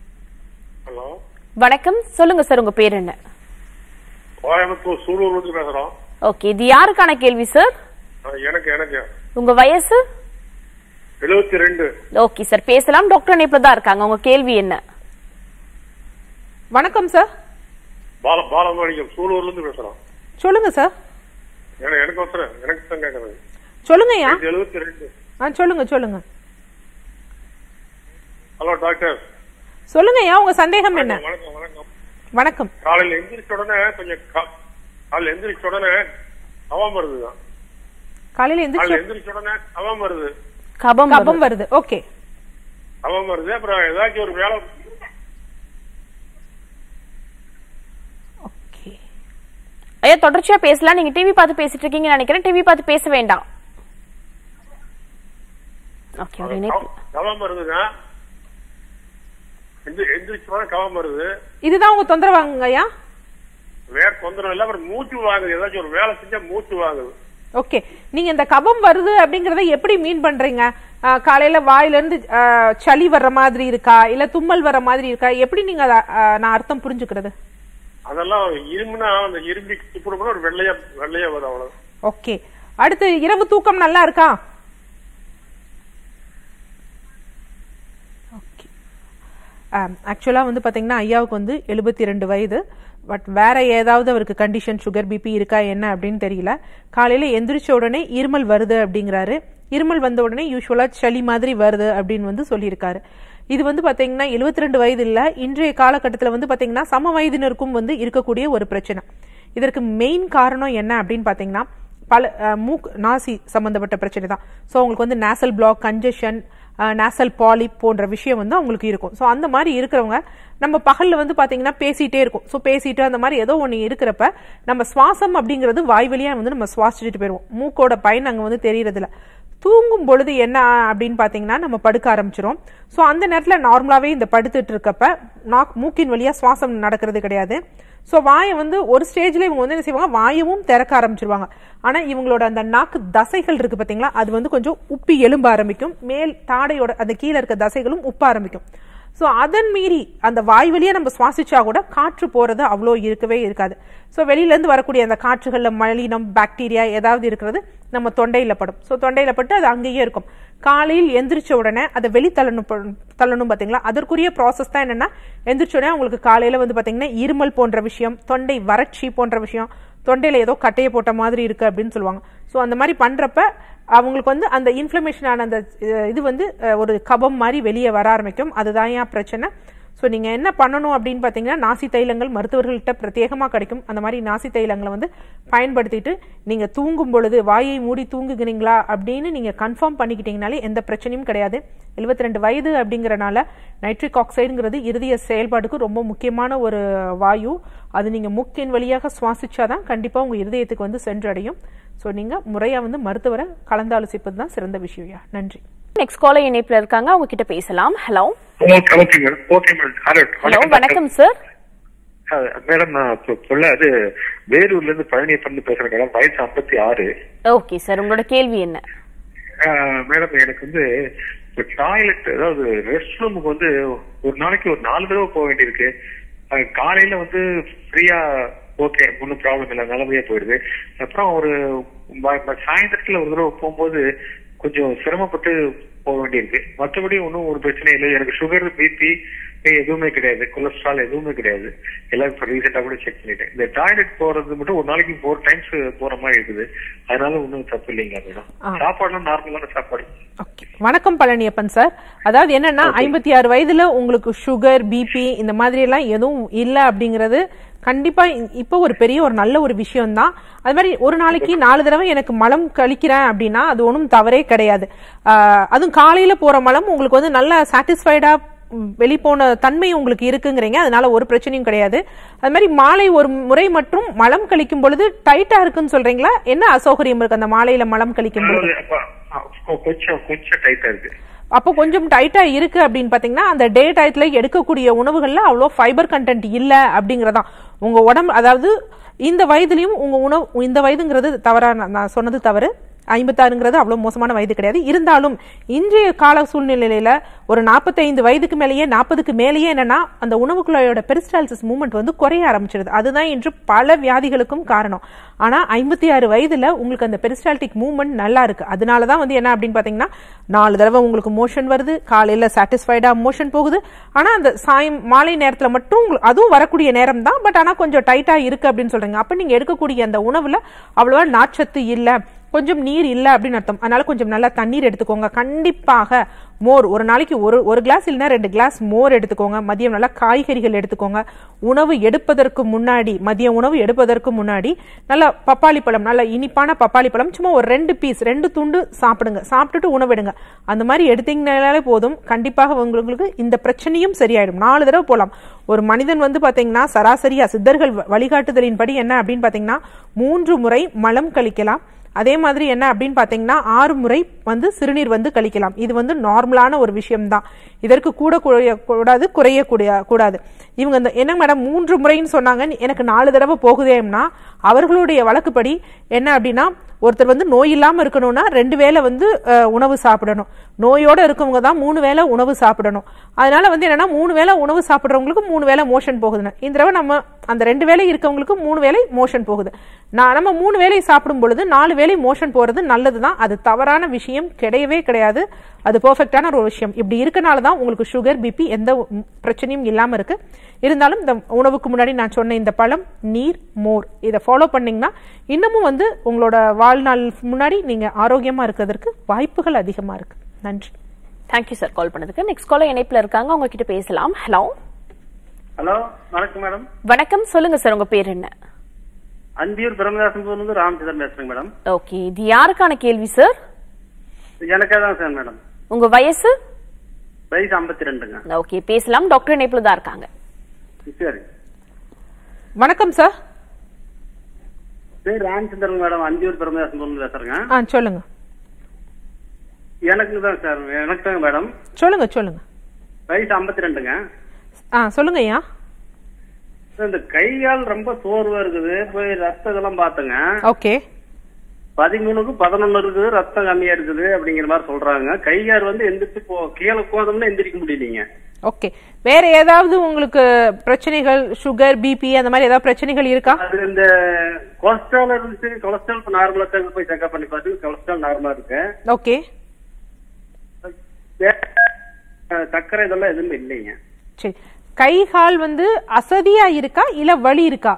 ஹலோ வணக்கம் சொல்லுங்க சார் உங்க பேர் என்ன கோயம்புத்தூர் சூலூர்ல இருந்து பேசுறோம் ஓகே இது யாருக்கான கேள்வி சார் அஹ் எனக்கு எனக்கு உங்க வயசு எழுபத்தி ரெண்டு ஓகே சார் பேசலாம் டாக்டர் இணைப்புல தான் இருக்காங்க உங்க கேள்வி என்ன வணக்கம் சார் பால பாலமாணிக்கம் சூலூர்ல இருந்து பேசுறோம் சொல்லுங்க சார் எனக்கு எனக்கு அவசரம் எனக்கு தான் கேட்கறது சொல்லுங்கய்யா எழுபத்தி ரெண்டு ஆ சொல்லுங்க சொல்லுங்க ஹலோ டாக்டர் சொல்லுங்கய்யா உங்க சந்தேகம் என்ன வணக்கம் வணக்கம் வணக்கம் காலையில எந்திரிச்ச உடனே கொஞ்சம் கா- காலையில எந்திரிச்ச உடனே கவம் வருதுதான் காலையில எந்திரிச்சு காலையில எந்திரிச்ச உடனே கவம் வருது கபம் கபம் வருது ஓகே கவம் வருது அப்புறம் ஏதாச்சும் ஒரு வேலை ஓகே ஐயா தொடர்ச்சியா பேசலாம் நீங்க டிவி பார்த்து பேசிட்டு இருக்கீங்கன்னு நினைக்கிறேன் டிவி பார்த்து பேச வேண்டாம் ஓகே ஒரு இணைப்பு கவ- கவம் வருதுங்க எந்திரி- எந்திரிச்ச உடனே கவம் வருது இதுதான் உங்க தொந்தரவாங்கய்யா வேற தொந்தரவு இல்லை அப்புறம் மூச்சு வாங்குது ஏதாச்சும் ஒரு வேலை செஞ்சா மூச்சு வாங்குது ஓகே நீங்க இந்த கபம் வருது அப்படிங்கறத எப்படி மீன் பண்றீங்க ஆ, காலையில வாயில இருந்து ஆ, சளி வர்ற மாதிரி இருக்கா இல்ல தும்மல் வர்ற மாதிரி இருக்கா எப்படி நீங்க அத, ஆ, நான் அர்த்தம் புரிஞ்சுக்கிறது அதெல்லாம் இரும்புனா அந்த இரும்பி துப்புடும்போது ஒரு வெள்ளையா வெள்ளையா வரும் அவ்வளவு ஓகே அடுத்து இரவு தூக்கம் நல்லா இருக்கா ஓகே ஆக்சுவலாக வந்து பார்த்தீங்கன்னா ஐயாவுக்கு வந்து எழுபத்தி ரெண்டு வயது பட் வேற ஏதாவது அவருக்கு கண்டிஷன் சுகர் பிபி இருக்கா என்ன அப்படின்னு தெரியல காலையில் எந்திரிச்ச உடனே இருமல் வருது அப்படிங்கிறாரு இருமல் வந்த உடனே யூஸ்வலாக சளி மாதிரி வருது அப்படின்னு வந்து சொல்லியிருக்காரு இது வந்து பார்த்தீங்கன்னா 72 ரெண்டு வயது இல்லை இன்றைய காலகட்டத்தில் வந்து பார்த்தீங்கன்னா சம வயதினருக்கும் வந்து இருக்கக்கூடிய ஒரு பிரச்சனை இதற்கு மெயின் காரணம் என்ன அப்படின்னு பார்த்தீங்கன்னா பல அஹ், மூக்கு நாசி சம்பந்தப்பட்ட பிரச்சனை தான் ஸோ அவங்களுக்கு வந்து nasal block congestion nasal polyp போன்ற விஷயம் வந்து அவங்களுக்கு இருக்கும் ஸோ அந்த மாதிரி இருக்கிறவங்க நம்ம பகல்ல வந்து பாத்தீங்கன்னா பேசிட்டே இருக்கும் ஸோ பேசிட்டு அந்த மாதிரி ஏதோ ஒன்று இருக்கிறப்ப நம்ம சுவாசம் அப்படிங்கிறது வாய் வழியா வந்து நம்ம சுவாசிச்சுட்டு போயிடுவோம் மூக்கோட பயன் அங்கே வந்து தெரியறதில்ல தூங்கும் பொழுது என்ன அப்படின்னு பார்த்தீங்கன்னா நம்ம படுக்க ஆரம்பிச்சிரும் ஸோ அந்த நேரத்தில் நார்மலாகவே இந்த படுத்துட்டு இருக்கப்ப நாக் மூக்கின் வழியா சுவாசம் நடக்கிறது கிடையாது ஸோ வாயை வந்து ஒரு ஸ்டேஜ்ல இவங்க வந்து என்ன செய்வாங்க வாயவும் திறக்க ஆரம்பிச்சிருவாங்க ஆனா இவங்களோட அந்த நாக்கு தசைகள் இருக்கு பாத்தீங்களா அது வந்து கொஞ்சம் உப்பி எலும்ப ஆரம்பிக்கும் மேல் தாடையோட அந்த கீழே இருக்க தசைகளும் உப்ப ஆரம்பிக்கும் ஸோ அதன் மீறி அந்த வாய் வழியா நம்ம சுவாசிச்சா கூட காற்று போறது அவ்வளோ இருக்கவே இருக்காது ஸோ வெளியில இருந்து வரக்கூடிய அந்த காற்றுகள்ல மலினம் பாக்டீரியா ஏதாவது இருக்கிறது நம்ம தொண்டையில படும் ஸோ தொண்டையில பட்டு அது அங்கேயே இருக்கும் காலையில் எந்திரிச்ச உடனே அதை வெளி தள்ளணும் ப- தள்ளணும் பாத்தீங்களா அதற்குரிய ப்ராசஸ் தான் என்னன்னா எந்திரிச்ச உடனே உங்களுக்கு காலையில வந்து பாத்தீங்கன்னா இருமல் போன்ற விஷயம் தொண்டை வறட்சி போன்ற விஷயம் தொண்டையில ஏதோ கட்டையை போட்ட மாதிரி இருக்கு அப்படின்னு சொல்லுவாங்க ஸோ அந்த மாதிரி பண்றப்ப அவங்களுக்கு வந்து அந்த இன்ஃப்ளமேஷன் ஆன அந்த அஹ், இது வந்து அஹ், ஒரு கபம் மாதிரி வெளியே வர ஆரம்பிக்கும் அதுதான் ஏன் பிரச்சனை ஸோ நீங்கள் என்ன பண்ணணும் அப்படின்னு பார்த்தீங்கன்னா நாசி தைலங்கள் மருத்துவர்கள்ட்ட பிரத்யேகமாக கிடைக்கும் அந்த மாதிரி நாசி தைலங்களை வந்து பயன்படுத்திட்டு நீங்கள் தூங்கும் பொழுது வாயை மூடி தூங்குகிறீங்களா அப்படின்னு நீங்கள் கன்ஃபார்ம் பண்ணிக்கிட்டீங்கனாலே எந்த பிரச்சனையும் கிடையாது 72 ரெண்டு வயது அப்படிங்கறனால நைட்ரிக் ஆக்சைடுங்கிறது இருதய செயல்பாடுக்கு ரொம்ப முக்கியமான ஒரு வாயு அது நீங்கள் மூக்கின் வழியாக சுவாசிச்சாதான் கண்டிப்பாக உங்கள் இருதயத்துக்கு வந்து சென்றடையும் ஸோ நீங்கள் முறையாக வந்து மருத்துவரை கலந்தாலோசிப்பது தான் சிறந்த விஷயம்யா நன்றி நெக்ஸ்ட் காலர் இணைப்புல இருக்காங்க அவங்க கிட்ட பேசலாம் hello okay okay madam okay madam hello hello வணக்கம் சார் மேடம் நான் இப்போ சொல்ல அது வேலூர்ல இருந்து பழனியப்பன் பேசுறேன் மேடம் வயசு ஐம்பத்தி ஆறு ஓகே சார் உங்களோட கேள்வி என்ன மேடம் எனக்கு வந்து டாய்லெட் அதாவது ரெஸ்ட் ரூமுக்கு வந்து ஒரு நாளைக்கு ஒரு நாலு தடவை போக வேண்டியிருக்கு அஹ் காலையில வந்து ஃப்ரீயா ஓகே ஒன்றும் ப்ராப்ளம் இல்லை நல்லபடியா போயிடுது அப்புறம் ஒரு ம- ம- சாயந்தரத்துல ஒரு தடவை போகும்போது கொஞ்சம் சிரமப்பட்டு போக வேண்டியிருக்கு மற்றபடி ஒன்றும் ஒரு பிரச்சனை இல்லை எனக்கு சுகர் பிபி எதுவுமே கிடையாது கொலஸ்ட்ரால் எதுவுமே கிடையாது எல்லாம் இப்போ ரீசெண்டா கூட செக் பண்ணிட்டேன் இந்த டாய்லெட் போறது மட்டும் ஒரு நாளைக்கு ஃபோர் டைம்ஸ் போற மாதிரி இருக்குது அதனால ஒன்றும் தப்பு இல்லைங்க மேடம் சாப்பாடுலாம் நார்மலான சாப்பாடு ஓகே வணக்கம் பழனியப்பன் சார் அதாவது என்னன்னா ஐம்பத்தி ஆறு வயதுல உங்களுக்கு சுகர் பிபி இந்த மாதிரி எல்லாம் எதுவும் இல்ல அப்படிங்கிறது கண்டிப்பா இ- இப்போ ஒரு பெரிய ஒரு நல்ல ஒரு விஷயம் தான் அது மாதிரி ஒரு நாளைக்கு நாலு தடவை எனக்கு மலம் கழிக்கிறேன் அப்படின்னா அது ஒன்றும் தவறே கிடையாது ஆஹ் அதுவும் காலையில போற மலம் உங்களுக்கு வந்து நல்ல சாட்டிஸ்ஃபைடா வெளிப்போன தன்மை உங்களுக்கு இருக்குங்கிறீங்க அதனால ஒரு பிரச்சனையும் கிடையாது அது மாதிரி மாலை ஒரு முறை மட்டும் மலம் கழிக்கும் பொழுது டைட்டா இருக்குன்னு சொல்றீங்களா என்ன அசௌகரியம் இருக்கு அந்த மாலையில மலம் கழிக்கும் பொழுது அதாவது, அப்ப, அ, கொஞ்சம் கொஞ்சம் டைட்டா இருக்கு அப்போ கொஞ்சம் டைட்டா இருக்கு அப்படின்னு பாத்தீங்கன்னா அந்த டே டயத்துல எடுக்கக்கூடிய உணவுகள்ல அவ்வளோ ஃபைபர் கண்டென்ட் இல்ல அப்படிங்கறதான் உங்க உடம்பு அதாவது இந்த வயதுலயும் உங்க உணவு இந்த வயதுங்கிறது தவறா நான் நான் சொன்னது தவறு ஐம்பத்தாறுங்கிறது அவ்வளவு மோசமான வயது கிடையாது இருந்தாலும் இன்றைய கால சூழ்நிலையில ஒரு நாற்பத்தைந்து வயதுக்கு மேலேயே நாற்பதுக்கு மேலேயே என்னன்னா அந்த உணவு குழாயோட பெரிஸ்டால்சிஸ் மூவ்மெண்ட் வந்து குறைய ஆரம்பிச்சிருது அதுதான் இன்று பல வியாதிகளுக்கும் காரணம் ஆனா ஐம்பத்தி ஆறு வயதுல உங்களுக்கு அந்த பெரிஸ்டால்டிக் மூவ்மெண்ட் நல்லா இருக்கு அதனாலதான் வந்து என்ன அப்படின்னு பாத்தீங்கன்னா நாலு தடவை உங்களுக்கு மோஷன் வருது காலையில சாட்டிஸ்ஃபைடா மோஷன் போகுது ஆனா அந்த சாயம் மாலை நேரத்துல மட்டும் உங்களுக்கு- அதுவும் வரக்கூடிய நேரம் தான் பட் ஆனா கொஞ்சம் டைட்டா இருக்கு அப்படின்னு சொல்றீங்க அப்ப நீங்க எடுக்கக்கூடிய அந்த உணவுல அவ்வளவா நார்ச்சத்து இல்ல கொஞ்சம் நீர் இல்ல அப்படின்னு அர்த்தம் அதனால கொஞ்சம் நல்லா தண்ணீர் எடுத்துக்கோங்க கண்டிப்பாக மோர் ஒரு நாளைக்கு ஒரு ஒரு கிளாஸ் இல்லைன்னா ரெண்டு கிளாஸ் மோர் எடுத்துக்கோங்க மதியம் நல்லா காய்கறிகள் எடுத்துக்கோங்க உணவு எடுப்பதற்கு முன்னாடி மதிய உணவு எடுப்பதற்கு முன்னாடி நல்ல பப்பாளி பழம் நல்ல இனிப்பான பப்பாளி பழம் சும்மா ஒரு ரெண்டு பீஸ் ரெண்டு துண்டு சாப்பிடுங்க சாப்பிட்டுட்டு உணவெடுங்க அந்த மாதிரி எடுத்தீங்கனாலே போதும் கண்டிப்பாக உங்களுக்கு இந்த பிரச்சனையும் சரியாயிடும் நாலு தடவை போலாம் ஒரு மனிதன் வந்து பாத்தீங்கன்னா சராசரியா சித்தர்கள் வ- வழிகாட்டுதலின்படி என்ன அப்படின்னு பாத்தீங்கன்னா மூன்று முறை மலம் கழிக்கலாம் அதே மாதிரி என்ன அப்படின்னு பாத்தீங்கன்னா ஆறு முறை வந்து சிறுநீர் வந்து கழிக்கலாம் இது வந்து நார்மலான ஒரு விஷயம்தான் இதற்கு கூட குறைய கூடாது குறைய கூடிய- கூடாது இவங்க இந்த என்ன மேடம் மூன்று முறைன்னு சொன்னாங்க எனக்கு நாலு தடவை போகுதேன்னா அவர்களுடைய வழக்குப்படி என்ன அப்படின்னா ஒருத்தர் வந்து நோய் இல்லாம இருக்கணும்னா ரெண்டு வேளை வந்து அஹ், உணவு சாப்பிடணும் நோயோட இருக்கவங்க தான் மூணு வேளை உணவு சாப்பிடணும் அதனால வந்து என்னன்னா மூணு வேளை உணவு சாப்பிடுறவங்களுக்கு மூணு வேளை மோஷன் போகுதுன்னு இந்த தடவை நம்ம அந்த ரெண்டு வேளை இருக்கவங்களுக்கு மூணு வேளை மோஷன் போகுது நான் நம்ம மூணு வேளை சாப்பிடும் பொழுது நாலு வேளை மோஷன் போறது நல்லதுதான் அது தவறான விஷயம் கிடையவே கிடையாது அது பெர்ஃபெக்டான ஒரு விஷயம் இப்படி இருக்கனால தான் உங்களுக்கு சுகர் பிபி எந்த உம், பிரச்சனையும் இல்லாம இருக்கு இருந்தாலும் இந்த உணவுக்கு முன்னாடி நான் சொன்ன இந்த பழம் நீர் மோர் இதை ஃபாலோ பண்ணீங்கன்னா இன்னமும் வந்து உங்களோட வாழ்நாள் முன்னாடி நீங்க ஆரோக்கியமா இருக்கிறதுக்கு வாய்ப்புகள் அதிகமா இருக்கு நன்றி தேங்க்யூ சார் கால் பண்ணதுக்கு நெக்ஸ்ட் காலர் இணைப்புல இருக்காங்க அவங்க கிட்ட பேசலாம் ஹலோ ஹலோ வணக்கம் மேடம் வணக்கம் சொல்லுங்க சார் உங்க பேர் என்ன அந்தியூர் பிரம்மதாசன் இருந்து ராமச்சந்திரன் பேசுறேங்க மேடம் ஓகே இது யாருக்கான கேள்வி சார் எனக்கே தான் சார் மேடம் உங்க வயசு வயசு ஐம்பத்தி ரெண்டுங்க ஓகே பேசலாம் டாக்டர் இணைப்புல தான் இருக்காங்க சரி வணக்கம் சார் பேர் ராமச்சந்திரன் மேடம் அந்தியூர் பிரம்மதாசன் இருந்து பேசுறேங்க ஆ சொல்லுங்க எனக்கு தான் சார் எனக்கு தாங்க மேடம் சொல்லுங்க சொல்லுங்க வயசு ஐம்பத்தி ரெண்டுங்க ஆ சொல்லுங்க ஐயா இந்த கை கால் ரொம்ப சோர்வா இருக்குது போய் ரத்த இதெல்லாம் பார்த்தங்க ஓகே பதிமூணுக்கு பதினொன்னு இருக்குது ரத்தம் கம்மியா இருக்குது அப்படிங்கிற மாதிரி சொல்றாங்க கை கால் வந்து எந்திரிச்சு போ கீழே உட்காந்தோம்னா எந்திரிக்க முடியலீங்க ஓகே வேற ஏதாவது உங்களுக்கு பிரச்சனைகள் சுகர் பிபி அந்த மாதிரி ஏதாவது பிரச்சனைகள் இருக்கா அது இந்த கொலஸ்ட்ரால் இருந்துச்சு கொலஸ்ட்ரால் இப்ப நார்மலா தான் போய் செக்அப் பண்ணி பார்த்து கொலஸ்ட்ரால் நார்மலா இருக்கு ஓகே வேற, அஹ், சர்க்கரை இதெல்லாம் எதுவுமே இல்லைங்க சரி கை கால் வந்து அசதியா இருக்கா இல்ல வலி இருக்கா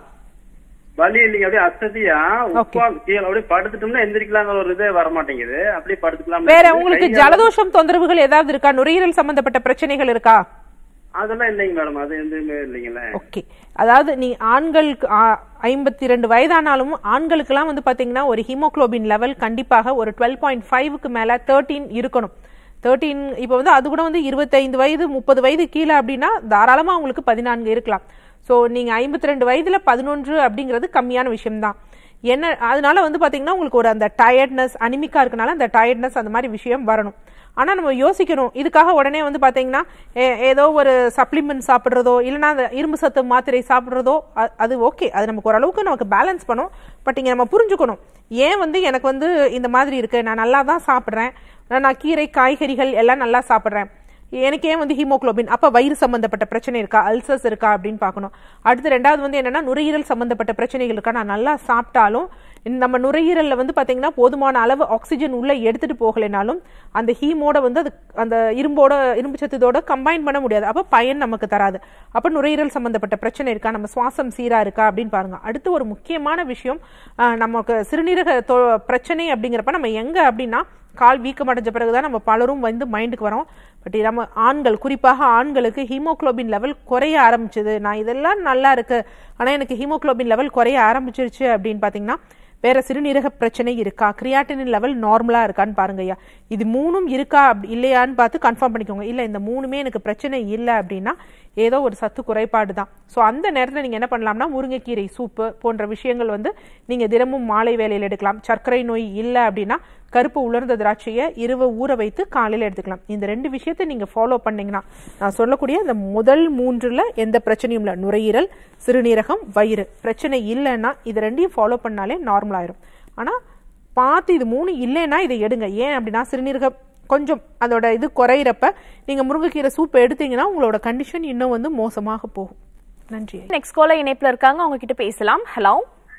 வலி இல்லைங்க அப்படியே அசதியா உட்காந்து கீழே அப்படியே படுத்துட்டோம்னா எந்திரிக்கலாங்கிற ஒரு இதே வர மாட்டேங்குது அப்படியே படுத்துக்கலாம் வேற உங்களுக்கு ஜலதோஷம் தொந்தரவுகள் ஏதாவது இருக்கா நுரையீரல் சம்பந்தப்பட்ட பிரச்சனைகள் இருக்கா அதெல்லாம் இல்லைங்க மேடம் அது எதுவுமே இல்லைங்களே ஓகே அதாவது நீ ஆண்களுக்கு ஐம்பத்தி ரெண்டு வயதானாலும் ஆண்களுக்கெல்லாம் வந்து பாத்தீங்கன்னா ஒரு ஹீமோகுளோபின் லெவல் கண்டிப்பாக ஒரு டுவெல் பாயிண்ட் ஃபைவ்க்கு மேல தேர்ட்டீன் இருக்கணும் தேர்ட்டீன் இப்போ வந்து அது கூட வந்து இருபத்தைந்து வயது முப்பது வயது கீழே அப்படின்னா தாராளமா உங்களுக்கு பதினான்கு இருக்கலாம் ஸோ நீங்க ஐம்பத்தி ரெண்டு வயதுல பதினொன்று அப்படிங்கிறது கம்மியான விஷயம்தான் என்ன அதனால வந்து பாத்தீங்கன்னா உங்களுக்கு ஒரு அந்த டயர்ட்னஸ் அனிமிக்கா இருக்கனால அந்த டயர்ட்னஸ் அந்த மாதிரி விஷயம் வரணும் ஆனா நம்ம யோசிக்கணும் இதுக்காக உடனே வந்து பாத்தீங்கன்னா ஏ- ஏதோ ஒரு சப்ளிமெண்ட் சாப்பிடுறதோ இல்லைன்னா அந்த இரும்பு சத்து மாத்திரை சாப்பிடுறதோ அ- அது ஓகே அது நமக்கு ஓரளவுக்கு நமக்கு பேலன்ஸ் பண்ணும் பட் இங்க நம்ம புரிஞ்சுக்கணும் ஏன் வந்து எனக்கு வந்து இந்த மாதிரி இருக்கு நான் நல்லா தான் சாப்பிடுறேன் நான் நான் கீரை காய்கறிகள் எல்லாம் நல்லா சாப்பிடுறேன் எனக்கு ஏன் வந்து ஹீமோகுளோபின் அப்ப வயிறு சம்பந்தப்பட்ட பிரச்சனை இருக்கா அல்சர்ஸ் இருக்கா அப்படின்னு பார்க்கணும் அடுத்து ரெண்டாவது வந்து என்னன்னா நுரையீரல் சம்பந்தப்பட்ட பிரச்சனைகள் இருக்கா நான் நல்லா சாப்பிட்டாலும் இந்த நம்ம நுரையீரல்ல வந்து பாத்தீங்கன்னா போதுமான அளவு ஆக்சிஜன் உள்ள எடுத்துட்டு போகலைனாலும் அந்த ஹீமோட வந்து அது அந்த இரும்போட இரும்பு சத்துதோட கம்பைன் பண்ண முடியாது அப்ப பயன் நமக்கு தராது அப்ப நுரையீரல் சம்பந்தப்பட்ட பிரச்சனை இருக்கா நம்ம சுவாசம் சீரா இருக்கா அப்படின்னு பாருங்க அடுத்து ஒரு முக்கியமான விஷயம் ஆஹ், நமக்கு சிறுநீரக தொ- பிரச்சனை அப்படிங்கிறப்ப நம்ம எங்க அப்படின்னா கால் வீக்கம் அடைஞ்ச பிறகுதான் நம்ம பலரும் வந்து மைண்டுக்கு வரோம் பட் நம்ம ஆண்கள் குறிப்பாக ஆண்களுக்கு ஹீமோகுளோபின் லெவல் குறைய ஆரம்பிச்சது நான் இதெல்லாம் நல்லா இருக்கு ஆனா எனக்கு ஹீமோகுளோபின் லெவல் குறைய ஆரம்பிச்சிருச்சு அப்படின்னு பாத்தீங்கன்னா வேற சிறுநீரக பிரச்சனை இருக்கா கிரியாட்டினின் லெவல் நார்மலா இருக்கான்னு பாருங்க ஐயா இது மூணும் இருக்கா அப்படி இல்லையான்னு பார்த்து கன்ஃபார்ம் பண்ணிக்கோங்க இல்ல இந்த மூணுமே எனக்கு பிரச்சனை இல்லை அப்படின்னா ஏதோ ஒரு சத்து குறைபாடு தான் ஸோ அந்த நேரத்தில் நீங்க என்ன பண்ணலாம்னா முருங்கைக்கீரை சூப்பு போன்ற விஷயங்கள் வந்து நீங்க தினமும் மாலை வேளையில் எடுக்கலாம் சர்க்கரை நோய் இல்லை அப்படின்னா கருப்பு உலர்ந்த திராட்சையை இரவு ஊற வைத்து காலையில் எடுத்துக்கலாம் இந்த ரெண்டு விஷயத்தை நீங்க ஃபாலோ பண்ணீங்கன்னா நான் சொல்லக்கூடிய இந்த முதல் மூன்றுல எந்த பிரச்சனையும் இல்லை நுரையீரல் சிறுநீரகம் வயிறு பிரச்சனை இல்லைன்னா இது ரெண்டையும் ஃபாலோ பண்ணாலே நார்மல் ஆயிரும் ஆனா பார்த்து இது மூணு இல்லைன்னா இதை எடுங்க ஏன் அப்படின்னா சிறுநீரகம் கொஞ்சம் அதோட இது குறையிறப்ப நீங்க முருங்கைக்கீரை சூப் எடுத்தீங்கன்னா உங்களோட கண்டிஷன் இன்னும் வந்து மோசமாக போகும் நன்றி நெக்ஸ்ட் காலர் இணைப்புல இருக்காங்க அவங்க கிட்ட பேசலாம் ஹலோ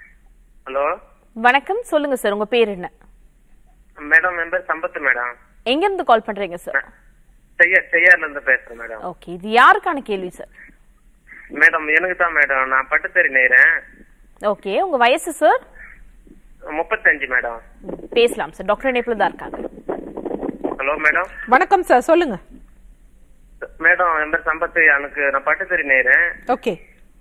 ஹலோ வணக்கம் சொல்லுங்க சார் உங்க பேர் என்ன மேடம் என் பேர் சம்பத் மேடம் எங்க இருந்து கால் பண்றீங்க சார் செய்ய செய்யார்ல இருந்து பேசுறேன் மேடம் ஓகே இது யாருக்கான கேள்வி சார் மேடம் எனக்கு தான் மேடம் நான் பட்டுத்தறி நெய்றேன் ஓகே உங்க வயசு சார் முப்பத்தஞ்சு மேடம் பேசலாம் சார் டாக்டர் இணைப்புல தான் இருக்காங்க ஹலோ மேடம் வணக்கம் சார் சொல்லுங்க மேடம் என் பேர் சம்பத் எனக்கு நான் பட்டுத்தறி நெய்றேன் ஓகே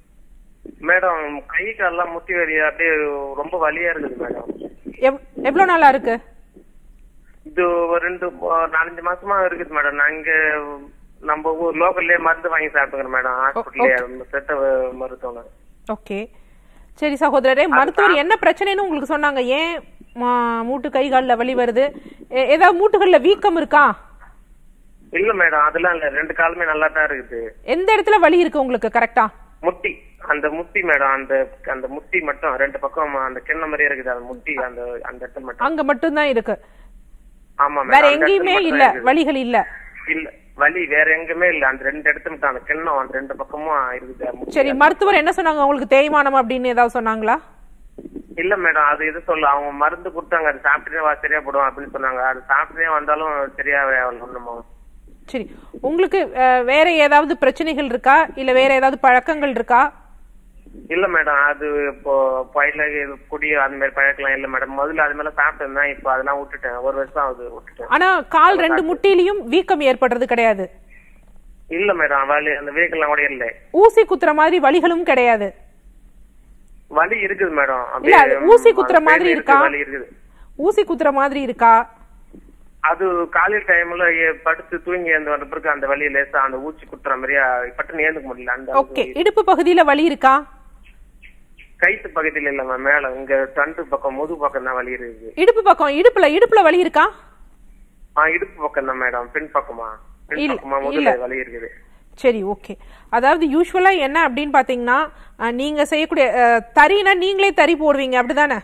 மேடம் கை கால்லாம் முட்டி வலி அப்படியே ரொம்ப வலியா இருக்குது மேடம் எவ் எவ்வளவு நாளா இருக்கு இது ஒரு ரெண்டு மூ- நாலஞ்சு மாசமா இருக்குது மேடம் நான் இங்க நம்ம ஊர் லோக்கல்லே மருந்து வாங்கி சாப்பிட்டுக்கிறேன் மேடம் ஹாஸ்பிட்டல்லே செத்த மருத்துவம் ஓகே சரி சகோதரரே மருத்துவர் என்ன பிரச்சனைன்னு உங்களுக்கு சொன்னாங்க ஏன் மா- மூட்டு கை கால்ல வலி வருது ஏ- ஏதாவது மூட்டுகள்ல வீக்கம் இருக்கா இல்ல மேடம் அதெல்லாம் இல்ல ரெண்டு காலுமே நல்லா தான் இருக்குது எந்த இடத்துல வலி இருக்கு உங்களுக்கு கரெக்டா முட்டி அந்த முட்டி மேடம் அந்த அந்த முட்டி மட்டும் ரெண்டு பக்கம் அந்த கிண்ண மாதிரியே இருக்குது அந்த முட்டி அந்த அந்த இடத்துல மட்டும் அங்க மட்டும்தான் இருக்கு ஆமா வேற மேடம் அந்த எங்கேயுமே இடத்துல இல்ல மட்டும் இருக்குது. வலிகள் இல்ல இல்ல வலி வேற எங்குமே இல்ல அந்த ரெண்டு இடத்துல மட்டும் அந்த கிண்ணம் அந்த ரெண்டு பக்கமும் இருக்குது முட்டி. சரி மருத்துவர் என்ன சொன்னாங்க உங்களுக்கு தேய்மானம் அப்படின்னு ஏதாவது சொன்னாங்களா இல்ல மேடம் அது இது சொல்ல அவங்க மருந்து கொடுத்தாங்க அது சாப்பிட்டுனே வா சரியா போடும் அப்படின்னு சொன்னாங்க அது சாப்பிட்டுனே வந்தாலும் சரியாவே ஒண்ணுமா சரி உங்களுக்கு அஹ், வேற ஏதாவது பிரச்சனைகள் இருக்கா இல்ல வேற ஏதாவது பழக்கங்கள் இருக்கா இல்ல மேடம் அது இப்போ பயில இது குடி அந்த மாதிரி பழக்கலாம் இல்ல மேடம் முதல்ல அது மேல சாப்பிட்டு இப்போ அதெல்லாம் விட்டுட்டேன் ஒரு வருஷம் ஆகுது விட்டுட்டேன் ஆனா கால் ரெண்டு முட்டிலையும் வீக்கம் ஏற்படுறது கிடையாது இல்ல மேடம் வலி அந்த வீக்கெல்லாம் கூட இல்ல ஊசி குத்துற மாதிரி வலிகளும் கிடையாது வலி இருக்குது மேடம் இல்ல அது ஊசி குத்துற மாதிரி pain இருக்கா வலி இருக்குது ஊசி குத்துற மாதிரி இருக்கா அது காலையில் டைம்ல படுத்து தூங்கி அந்த வந்த பிறகு அந்த வலி லேசா அந்த ஊசி குத்துற மாதிரியா பட்டுன்னு ஏந்துக்க முடியல அந்த ஓகே இடுப்பு பகுதியில வலி இருக்கா கைத்து பக்கத்துல இல்ல மேம் மேல இங்க தண்டு பக்கம் முது பக்கம் தான் வலி இருக்குது இடுப்பு பக்கம் இடுப்புல இடுப்புல வலி இருக்கா ஆ இடுப்பு பக்கம் தான் மேடம் பின் பக்கமா பின் இல்ல, பக்கமா இல்ல. முதல்ல வலி இருக்குது சரி ஓகே அதாவது யூஸ்வலா என்ன அப்படின்னு பாத்தீங்கன்னா அஹ், நீங்க செய்யக்கூடிய அஹ், தறினா நீங்களே தறி போடுவீங்க அப்படிதானே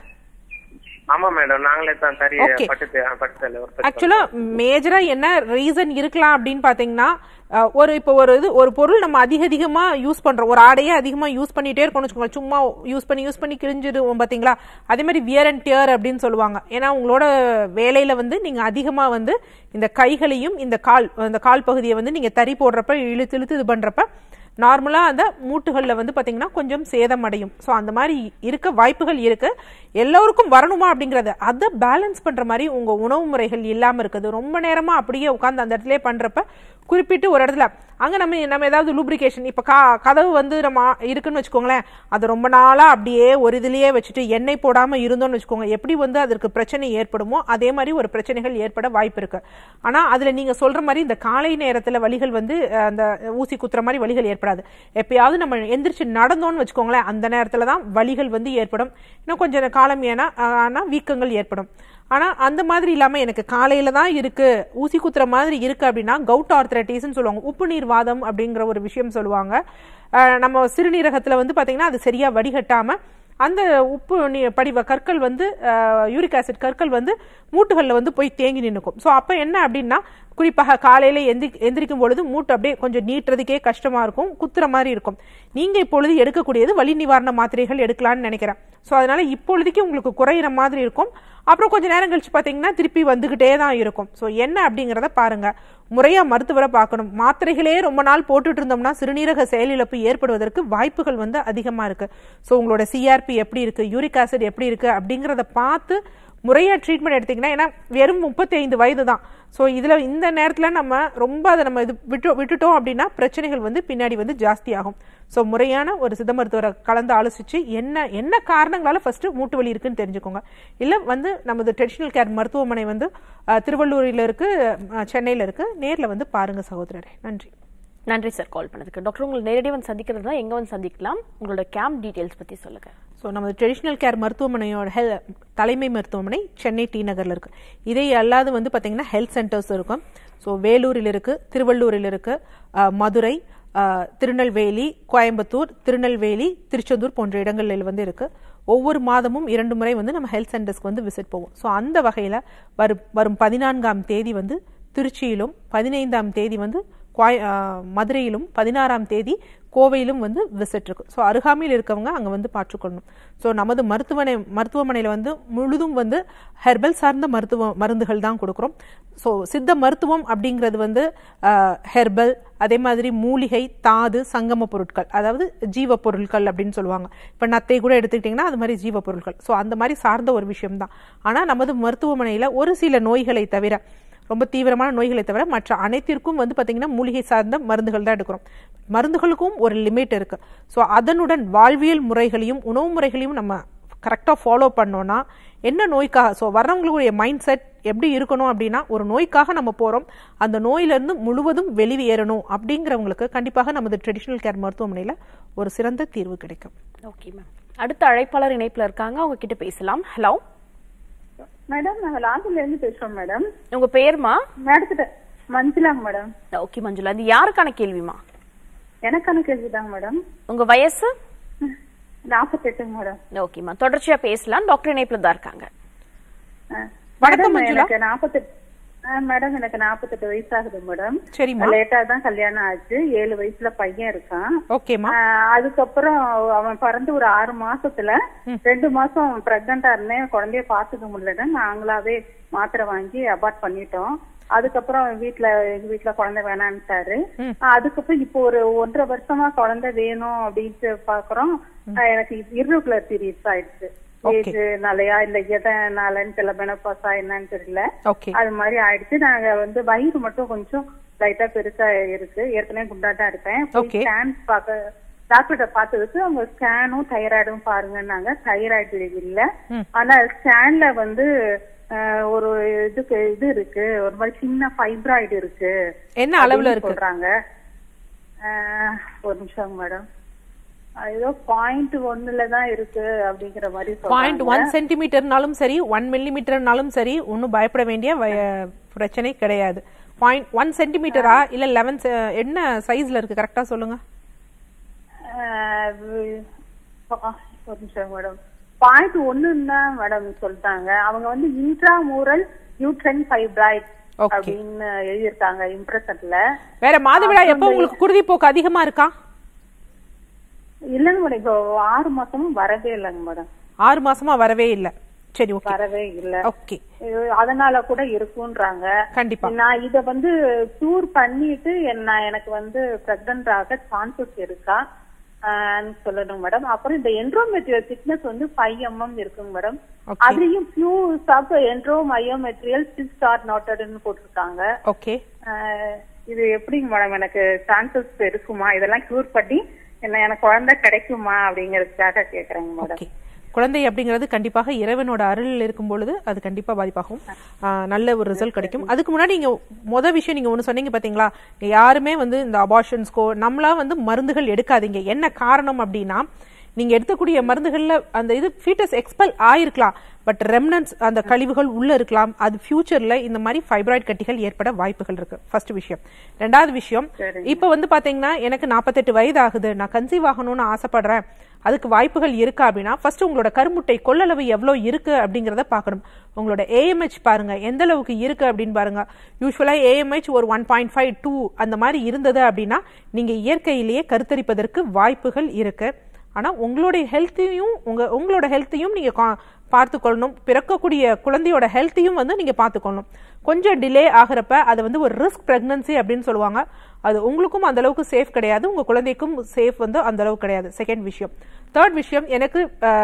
ஆமா மேடம் நாங்களே தான் தறி Okay. பட்டு பட்டுல ஒரு ஆக்சுவலா மேஜரா என்ன ரீசன் இருக்கலாம் அப்படின்னு பாத்தீங்கன்னா அஹ், ஒரு இப்போ ஒரு இது ஒரு பொருள் நம்ம அதிக அதிகமா யூஸ் பண்றோம் ஒரு ஆடையே அதிகமா யூஸ் பண்ணிட்டே இருக்கோம்னு வச்சுக்கோங்க சும்மா யூஸ் பண்ணி யூஸ் பண்ணி கிழிஞ்சிடுவோம் பாத்தீங்களா அதே மாதிரி வியர் அண்ட் டியர் அப்படின்னு சொல்லுவாங்க ஏன்னா உங்களோட வேலையில வந்து நீங்க அதிகமா வந்து இந்த கைகளையும் இந்த கால் இந்த கால் பகுதியை வந்து நீங்க தறி போடுறப்ப இழுத்து இழுத்து இது பண்றப்ப நார்மலா அந்த மூட்டுகள்ல வந்து பாத்தீங்கன்னா கொஞ்சம் சேதம் அடையும் ஸோ அந்த மாதிரி இருக்க வாய்ப்புகள் இருக்கு எல்லோருக்கும் வரணுமா அப்படிங்கறது அதை பேலன்ஸ் பண்ற மாதிரி உங்க உணவு முறைகள் இல்லாம இருக்குது ரொம்ப நேரமா அப்படியே உட்கார்ந்து அந்த இடத்துல பண்றப்ப குறிப்பிட்டு ஒரு இடத்துல அங்க நம்ம நம்ம ஏதாவது லூப்ரிகேஷன் இப்ப கா கதவு வந்து நம்ம இருக்குன்னு வச்சுக்கோங்களேன் அது ரொம்ப நாளா அப்படியே ஒரு இதுலயே வச்சுட்டு எண்ணெய் போடாம இருந்தோம்னு வச்சுக்கோங்க எப்படி வந்து அதற்கு பிரச்சனை ஏற்படுமோ அதே மாதிரி ஒரு பிரச்சனைகள் ஏற்பட வாய்ப்பு இருக்கு ஆனா அதுல நீங்க சொல்ற மாதிரி இந்த காலை நேரத்துல வலிகள் வந்து அஹ், அந்த ஊசி குத்துற மாதிரி வலிகள் ஏற்படாது எப்பயாவது நம்ம எந்திரிச்சு நடந்தோம்னு வச்சுக்கோங்களேன் அந்த நேரத்துல தான் வலிகள் வந்து ஏற்படும் இன்னும் கொஞ்சம் காலம் ஏன்னா அஹ், ஆனா வீக்கங்கள் ஏற்படும் ஆனா அந்த மாதிரி இல்லாம எனக்கு காலையில தான் இருக்கு ஊசி குத்துற மாதிரி இருக்கு அப்படின்னா கவுட் ஆர்த்ரைட்டிஸ்னு சொல்லுவாங்க உப்பு நீர் வாதம் அப்படிங்கிற ஒரு விஷயம் சொல்லுவாங்க அஹ், நம்ம சிறுநீரகத்துல வந்து பாத்தீங்கன்னா அது சரியா வடிகட்டாம அந்த உப்பு நீ- படிவ கற்கள் வந்து யூரிக் ஆசிட் கற்கள் வந்து மூட்டுகளில் வந்து போய் தேங்கி நின்னுக்கும் ஸோ அப்போ என்ன அப்படின்னா குறிப்பாக காலையில எந்தி எந்திரிக்கும் பொழுது மூட்டு அப்படியே கொஞ்சம் நீட்டுறதுக்கே கஷ்டமா இருக்கும் குத்துற மாதிரி இருக்கும் நீங்க இப்பொழுது எடுக்கக்கூடியது வலி நிவாரண மாத்திரைகள் எடுக்கலாம்னு நினைக்கிறேன் ஸோ அதனால இப்பொழுதைக்கு உங்களுக்கு குறையிற மாதிரி இருக்கும் அப்புறம் கொஞ்ச நேரம் கழிச்சு பார்த்தீங்கன்னா திருப்பி வந்துகிட்டே தான் இருக்கும் ஸோ என்ன அப்படிங்கிறத பாருங்க முறையா மருத்துவரை பார்க்கணும் மாத்திரைகளே ரொம்ப நாள் போட்டுட்டு இருந்தோம்னா சிறுநீரக செயலிழப்பு ஏற்படுவதற்கு வாய்ப்புகள் வந்து அதிகமா இருக்கு ஸோ உங்களோட சிஆர்பி எப்படி இருக்கு யூரிக் ஆசிட் எப்படி இருக்கு அப்படிங்கிறத பார்த்து முறையா ட்ரீட்மெண்ட் எடுத்தீங்கன்னா ஏன்னா வெறும் முப்பத்தி ஐந்து வயது தான் ஸோ இதுல இந்த நேரத்துல நம்ம ரொம்ப அதை நம்ம இது விட்டு விட்டுட்டோம் அப்படின்னா பிரச்சனைகள் வந்து பின்னாடி வந்து ஜாஸ்தி ஆகும் ஸோ முறையான ஒரு சித்த மருத்துவரை கலந்து ஆலோசிச்சு என்ன என்ன காரணங்களால ஃபர்ஸ்ட் மூட்டு வலி இருக்குன்னு தெரிஞ்சுக்கோங்க இல்ல வந்து நமது ட்ரெடிஷனல் கேர் மருத்துவமனை வந்து அஹ், திருவள்ளூரில் இருக்கு அஹ், சென்னையில இருக்கு நேர்ல வந்து பாருங்க சகோதரரே நன்றி நன்றி சார் கால் பண்ணதுக்கு டாக்டர் உங்களை நேரடியாக வந்து சந்திக்கிறதுனா எங்க வந்து சந்திக்கலாம் உங்களோட கேம்ப் டீடைல்ஸ் பத்தி சொல்லுங்க ஸோ நமது ட்ரெடிஷ்னல் கேர் மருத்துவமனையோட ஹெல் தலைமை மருத்துவமனை சென்னை டி நகர்ல இருக்கு இதை அல்லாது வந்து பாத்தீங்கன்னா ஹெல்த் சென்டர்ஸ் இருக்கும் ஸோ வேலூரில் இருக்கு திருவள்ளூரில் இருக்கு அஹ், மதுரை அஹ், திருநெல்வேலி கோயம்புத்தூர் திருநெல்வேலி திருச்செந்தூர் போன்ற இடங்களில் வந்து இருக்கு ஒவ்வொரு மாதமும் இரண்டு முறை வந்து நம்ம ஹெல்த் சென்டர்ஸ்க்கு வந்து விசிட் போவோம் ஸோ அந்த வகையில் வரும் வரும் பதினான்காம் தேதி வந்து திருச்சியிலும் பதினைந்தாம் தேதி வந்து குவாய் ஆஹ் மதுரையிலும் பதினாறாம் தேதி கோவையிலும் வந்து விசிட் இருக்கு ஸோ அருகாமையில் இருக்கவங்க அங்கே வந்து பார்த்துக்கொள்ளணும் ஸோ நமது மருத்துவமனை மருத்துவமனையில் வந்து முழுதும் வந்து ஹெர்பல் சார்ந்த மருத்துவ மருந்துகள் தான் கொடுக்குறோம் ஸோ சித்த மருத்துவம் அப்படிங்கிறது வந்து ஹெர்பல் அதே மாதிரி மூலிகை தாது சங்கம பொருட்கள் அதாவது ஜீவ பொருட்கள் அப்படின்னு சொல்லுவாங்க இப்போ நத்தை கூட எடுத்துக்கிட்டிங்கன்னா அது மாதிரி ஜீவ பொருட்கள் ஸோ அந்த மாதிரி சார்ந்த ஒரு விஷயம் தான் ஆனால் நமது மருத்துவமனையில் ஒரு சில நோய்களை தவிர ரொம்ப தீவிரமான நோய்களை தவிர மற்ற அனைத்திற்கும் வந்து பாத்தீங்கன்னா மூலிகை சார்ந்த மருந்துகள் தான் எடுக்கிறோம் மருந்துகளுக்கும் ஒரு லிமிட் இருக்கு ஸோ அதனுடன் வாழ்வியல் முறைகளையும் உணவு முறைகளையும் நம்ம கரெக்டாக ஃபாலோ பண்ணோம்னா என்ன நோய்க்காக ஸோ வர்றவங்களுடைய மைண்ட் செட் எப்படி இருக்கணும் அப்படின்னா ஒரு நோய்க்காக நம்ம போகிறோம் அந்த நோயிலிருந்து முழுவதும் வெளியேறணும் அப்படிங்கிறவங்களுக்கு கண்டிப்பாக நமது ட்ரெடிஷ்னல் கேர் மருத்துவமனையில் ஒரு சிறந்த தீர்வு கிடைக்கும் ஓகே மேம் அடுத்த அழைப்பாளர் இணைப்புல இருக்காங்க அவங்க கிட்ட பேசலாம் ஹலோ மேடம் நாங்க லாங்கூர்ல இருந்து பேசுறோம் மேடம் உங்க பேர்மா மேடத்திட்ட மஞ்சுளாங்க மேடம் ஓகே மஞ்சுளா இது யாருக்கான கேள்விமா எனக்கான கேள்விதாங்க மேடம் உங்க வயசு நாற்பத்தெட்டுங்க மேடம் ஓகேம்மா தொடர்ச்சியா பேசலாம் டாக்டர் இணைப்புல தான் இருக்காங்க அஹ், வணக்கம் மேடம், மஞ்சுளா. எனக்கு நாற்பத்தெட்டு மேடம் எனக்கு நாற்பத்தெட்டு வயசாகுது மேடம் சரிம்மா லேட்டா தான் கல்யாணம் ஆச்சு ஏழு வயசுல பையன் இருக்கான் ஓகேம்மா ஆஹ் அதுக்கப்புறம் அவன் பிறந்து ஒரு ஆறு மாசத்துல ரெண்டு மாசம் பிரெக்னண்டா இருந்தேன் குழந்தைய பாத்துக்க முடியலன்னு நாங்களாவே மாத்திரை வாங்கி அபார்ட் பண்ணிட்டோம் அதுக்கப்புறம் வீட்ல எங்க வீட்ல குழந்தை வேணான்ட்டாரு ஆஹ் அதுக்கப்புறம் இப்போ ஒரு ஒன்றரை வருஷமா குழந்தை வேணும் அப்படின்ட்டு பாக்குறோம் ஆஹ் எனக்கு irregular periods ஆயிடுச்சு Okay. ஏஜ்னாலயா இல்ல எதனாலன்னு தெரியல மெனப்பாசா என்னன்னு தெரியல ஓகே அது மாதிரி ஆயிடுச்சு நாங்க வந்து வயிறு மட்டும் கொஞ்சம் லைட்டா பெருசா இருக்கு ஏற்கனவே குண்டா தான் இருப்பேன் Okay. ஸ்கேன் பார்க்க டாக்டர்கிட்ட பார்த்ததுக்கு அவங்க ஸ்கேனும் தைராய்டும் பாருங்கன்னாங்க தைராய்டு இல்ல ஆனா ஸ்கேன்ல வந்து அஹ், ஒரு இதுக்கு இது இருக்கு ஒரு மாதிரி சின்ன ஃபைப்ராய்டு இருக்கு என்ன அளவுல அப்படின்னு இருக்கு சொல்றாங்க அஹ், ஒரு நிமிஷம் மேடம் ஏதோ பாயிண்ட் ஒன்னுல தான் இருக்கு அப்படிங்கிற மாதிரி பாயிண்ட் சொல்றாங்க ஒன் சென்டிமீட்டர்னாலும் சரி ஒன் மில்லிமீட்டர்னாலும் சரி ஒன்றும் பயப்பட வேண்டிய வய- பிரச்சனை கிடையாது பாயிண்ட் ஒன் சென்டிமீட்டரா இல்ல லெவன் என்ன சைஸ்ல இருக்கு கரெக்டா சொல்லுங்க ஆஹ் வி- பா- ஒரு நிமிஷம் மேடம் பாயிண்ட் ஒண்ணுன்னு தான் மேடம் சொல்லிட்டாங்க அவங்க வந்து இன்ட்ராமூரல் நியூட்ரன் ஃபைப்ராய்ட் Okay. அப்படின்னு எழுதியிருக்காங்க இம்ப்ரெஷன்ல வேற மாதவிடா எப்போ உங்களுக்கு குருதிப்போக்கு அதிகமா இருக்கா இல்லைங்க மேடம் இப்போ ஆறு மாசமும் வரவே இல்லைங்க மேடம் ஆறு மாசமா வரவே இல்ல சரி ஓகே வரவே இல்ல ஓகே இது அதனால கூட இருக்குன்றாங்க கண்டிப்பா நான் இத வந்து டூர் பண்ணிட்டு என்ன எனக்கு வந்து பிரெக்னன்ட் ஆக சான்சஸ் இருக்கா ஆஹ் சொல்லணும் மேடம் அப்புறம் இந்த என்ட்ரோமெட்ரியல் திக்னஸ் வந்து ஃபைவ் எம்எம் இருக்குங்க மேடம் Okay. அதுலயும் few sub endo myometrial six are நாட்டட்னு போட்டிருக்காங்க ஓகே ஆஹ் இது எப்படிங்க மேடம் எனக்கு சான்சஸ் இருக்குமா இதெல்லாம் கியூர் பண்ணி என்ன எனக்கு குழந்தை கிடைக்குமா அப்படிங்கறதுக்காக கேக்குறேங்க மேடம் ஓகே குழந்தை அப்படிங்கிறது கண்டிப்பாக இறைவனோட அருள் இருக்கும் பொழுது அது கண்டிப்பா பாதிப்பாகும் ஆஹ் நல்ல ஒரு ரிசல்ட் கிடைக்கும் அதுக்கு முன்னாடி நீங்க முத விஷயம் நீங்க ஒண்ணு சொன்னீங்க பாத்தீங்களா யாருமே வந்து இந்த அபார்ஷன்ஸ்க்கோ நம்மளா வந்து மருந்துகள் எடுக்காதீங்க என்ன காரணம் அப்படின்னா நீங்க எடுக்கக்கூடிய மருந்துகள்ல அந்த இது ஃபீட்டஸ் எக்ஸ்பெல் ஆயிருக்கலாம் பட் ரெம்னன்ஸ் அந்த கழிவுகள் உள்ள இருக்கலாம் அது ஃபியூச்சர்ல இந்த மாதிரி ஃபைப்ராய்ட் கட்டிகள் ஏற்பட வாய்ப்புகள் இருக்கு ஃபர்ஸ்ட் விஷயம் ரெண்டாவது விஷயம் இப்ப வந்து பாத்தீங்கன்னா எனக்கு 48 வயது ஆகுது நான் கன்சீவ் ஆகணும்னு ஆசைப்படுறேன் அதுக்கு வாய்ப்புகள் இருக்கா அப்படின்னா ஃபர்ஸ்ட் உங்களோட கருமுட்டை கொள்ளளவு எவ்வளவு இருக்கு அப்படிங்கறத பார்க்கணும் உங்களோட ஏஎம்ஹெச் பாருங்க எந்த அளவுக்கு இருக்கு அப்படின்னு பாருங்க யூஸ்வலா ஏஎம்ஹெச் ஒரு ஒன் பாயிண்ட் ஃபைவ் டூ அந்த மாதிரி இருந்தது அப்படின்னா நீங்க இயற்கையிலேயே கருத்தரிப்பதற்கு வாய்ப்புகள் இருக்கு ஆனா உங்களுடைய ஹெல்த்தையும் உங்க உங்களோட ஹெல்த்தையும் நீங்க கா- பார்த்துக்கொள்ளணும் பிறக்கக்கூடிய குழந்தையோட ஹெல்த்தையும் வந்து நீங்க பார்த்துக்கொள்ளணும் கொஞ்சம் டிலே ஆகிறப்ப அது வந்து ஒரு ரிஸ்க் பிரெக்னன்சி அப்படின்னு சொல்லுவாங்க அது உங்களுக்கும் அந்த அளவுக்கு சேஃப் கிடையாது உங்க குழந்தைக்கும் சேஃப் வந்து அந்த அளவுக்கு கிடையாது செகண்ட் விஷயம் தேர்ட் விஷயம் எனக்கு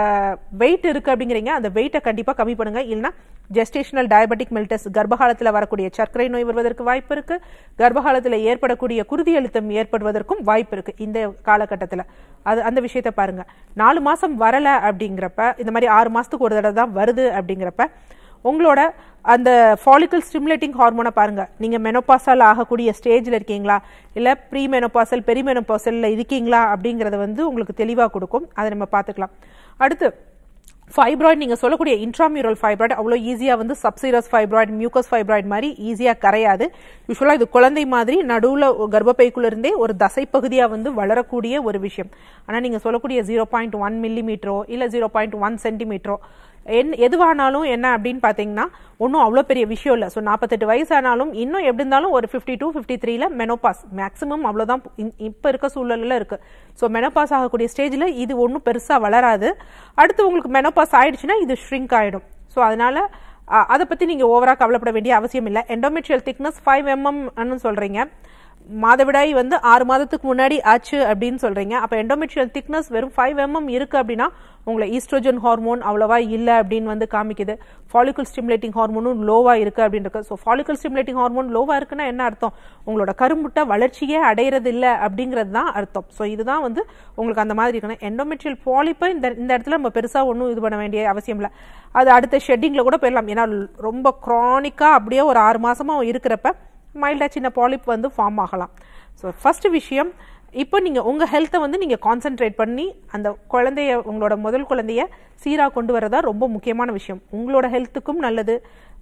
வெயிட் இருக்கு அப்படிங்கிறீங்க அந்த வெயிட்டை கண்டிப்பா கம்மி பண்ணுங்க இல்லைன்னா ஜெஸ்டேஷனல் டயபெட்டிக் மெல்டஸ் கர்ப்பகாலத்துல வரக்கூடிய சர்க்கரை நோய் வருவதற்கு வாய்ப்பு இருக்கு கர்ப்பகாலத்துல ஏற்படக்கூடிய குருதி அழுத்தம் ஏற்படுவதற்கும் வாய்ப்பு இருக்கு இந்த காலகட்டத்துல அது அந்த விஷயத்தை பாருங்க நாலு மாசம் வரல அப்படிங்கிறப்ப இந்த மாதிரி ஆறு மாசத்துக்கு ஒரு தடவை தான் வருது அப்படிங்கிறப்ப உங்களோட அந்த ஃபாலிக்கல் ஸ்டிமுலேட்டிங் ஹார்மோனை பாருங்க நீங்க மெனோபாசல் ஆகக்கூடிய ஸ்டேஜ்ல இருக்கீங்களா இல்ல ப்ரீ மெனோபாசல் பெரி மெனோபாசல்ல இருக்கீங்களா அப்படிங்கறத வந்து உங்களுக்கு தெளிவா கொடுக்கும் அதை நம்ம பார்த்துக்கலாம் அடுத்து ஃபைப்ராய்டு நீங்க சொல்லக்கூடிய இன்ட்ராமியூரல் ஃபைப்ராய்டு அவ்வளோ ஈஸியா வந்து சப்சீரஸ் ஃபைப்ராய்டு மியூக்கஸ் ஃபைப்ராய்டு மாதிரி ஈஸியா கரையாது யூஸ்வலா இது குழந்தை மாதிரி நடுவுல கர்ப்பப்பைக்குள்ள இருந்தே ஒரு தசைப்பகுதியா வந்து வளரக்கூடிய ஒரு விஷயம் ஆனா நீங்க சொல்லக்கூடிய ஜீரோ பாயிண்ட் ஒன் மில்லிமீட்டரோ இல்ல ஜீரோ பாயிண்ட் ஒன் சென்டிமீட்டரோ என் எதுவானாலும் என்ன அப்படின்னு பாத்தீங்கன்னா ஒன்றும் அவ்வளோ பெரிய விஷயம் இல்லை ஸோ நாற்பத்தெட்டு வயசானாலும் இன்னும் எப்படி இருந்தாலும் ஒரு ஃபிஃப்டி டூ ஃபிஃப்டி த்ரீல மெனோபாஸ் மேக்ஸிமம் அவ்வளோதான் இப்போ இருக்க சூழலில் இருக்கு ஸோ மெனோபாஸ் ஆகக்கூடிய ஸ்டேஜில் இது ஒன்றும் பெருசாக வளராது அடுத்து உங்களுக்கு மெனோபாஸ் ஆயிடுச்சுன்னா இது ஷ்ரிங்க் ஆயிடும் ஸோ அதனால அ- அதை பற்றி நீங்கள் ஓவராக கவலைப்பட வேண்டிய அவசியம் இல்லை எண்டோமெட்ரியல் திக்னஸ் ஃபைவ் எம்எம்னு சொல்கிறீங்க மாதவிடாய் வந்து ஆறு மாதத்துக்கு முன்னாடி ஆச்சு அப்படின்னு சொல்றீங்க அப்ப எண்டோமெட்ரியல் திக்னஸ் வெறும் ஃபைவ் எம்எம் இருக்கு அப்படின்னா உங்களை ஈஸ்ட்ரோஜன் ஹார்மோன் அவ்வளவா இல்ல அப்படின்னு வந்து காமிக்குது ஃபாலிகல் ஸ்டிமுலேட்டிங் ஹார்மோனும் லோவா இருக்கு அப்படின்னு இருக்கு ஸோ ஃபாலிகல் ஸ்டிமுலேட்டிங் ஹார்மோன் லோவா இருக்குன்னா என்ன அர்த்தம் உங்களோட கருமுட்டை வளர்ச்சியே அடையிறது இல்ல அப்படிங்கிறது தான் அர்த்தம் ஸோ இதுதான் வந்து உங்களுக்கு அந்த மாதிரி இருக்கணும் எண்டோமெட்ரியல் பாலிப்பை இந்த இந்த இடத்துல நம்ம பெருசா ஒன்றும் இது பண்ண வேண்டிய அவசியம் இல்லை அது அடுத்த ஷெட்டிங்ல கூட போயிடலாம் ஏன்னா ரொம்ப க்ரானிக்கா அப்படியே ஒரு ஆறு மாசமா இருக்கிறப்ப மைல்டா சின்ன பாலிப் வந்து ஃபார்ம் ஆகலாம் ஸோ ஃபர்ஸ்ட் விஷயம் இப்போ நீங்க உங்க ஹெல்த்தை வந்து நீங்க கான்சென்ட்ரேட் பண்ணி அந்த குழந்தைய உங்களோட முதல் குழந்தைய சீரா கொண்டு வரதா ரொம்ப முக்கியமான விஷயம் உங்களோட ஹெல்த்துக்கும் நல்லது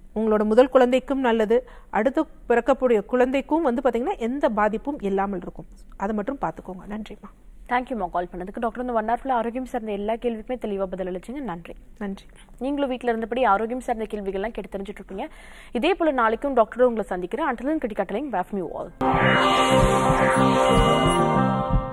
உங்களோட முதல் குழந்தைக்கும் நல்லது அடுத்து பிறக்கக்கூடிய குழந்தைக்கும் வந்து பாத்தீங்கன்னா எந்த பாதிப்பும் இல்லாமல் இருக்கும் அதை மட்டும் பார்த்துக்கோங்க நன்றிம்மா தேங்க்யூமா கால் பண்ணதுக்கு டாக்டர் இந்த ஒன் ஹவர்ல ஆரோக்கியம் சார்ந்த எல்லா கேள்விக்குமே தெளிவா பதில் அளிச்சிங்க நன்றி நன்றி நீங்களும் வீட்ல இருந்தபடி ஆரோக்கியம் சார்ந்த கேள்விகள்லாம் கேட்டு தெரிஞ்சுட்டு இருப்பீங்க இதே போல நாளைக்கும் டாக்டர் உங்களை சந்திக்கிறேன் அண்டலன் கிட்டி கட்டலிங் பேஃப் நியூ ஆல்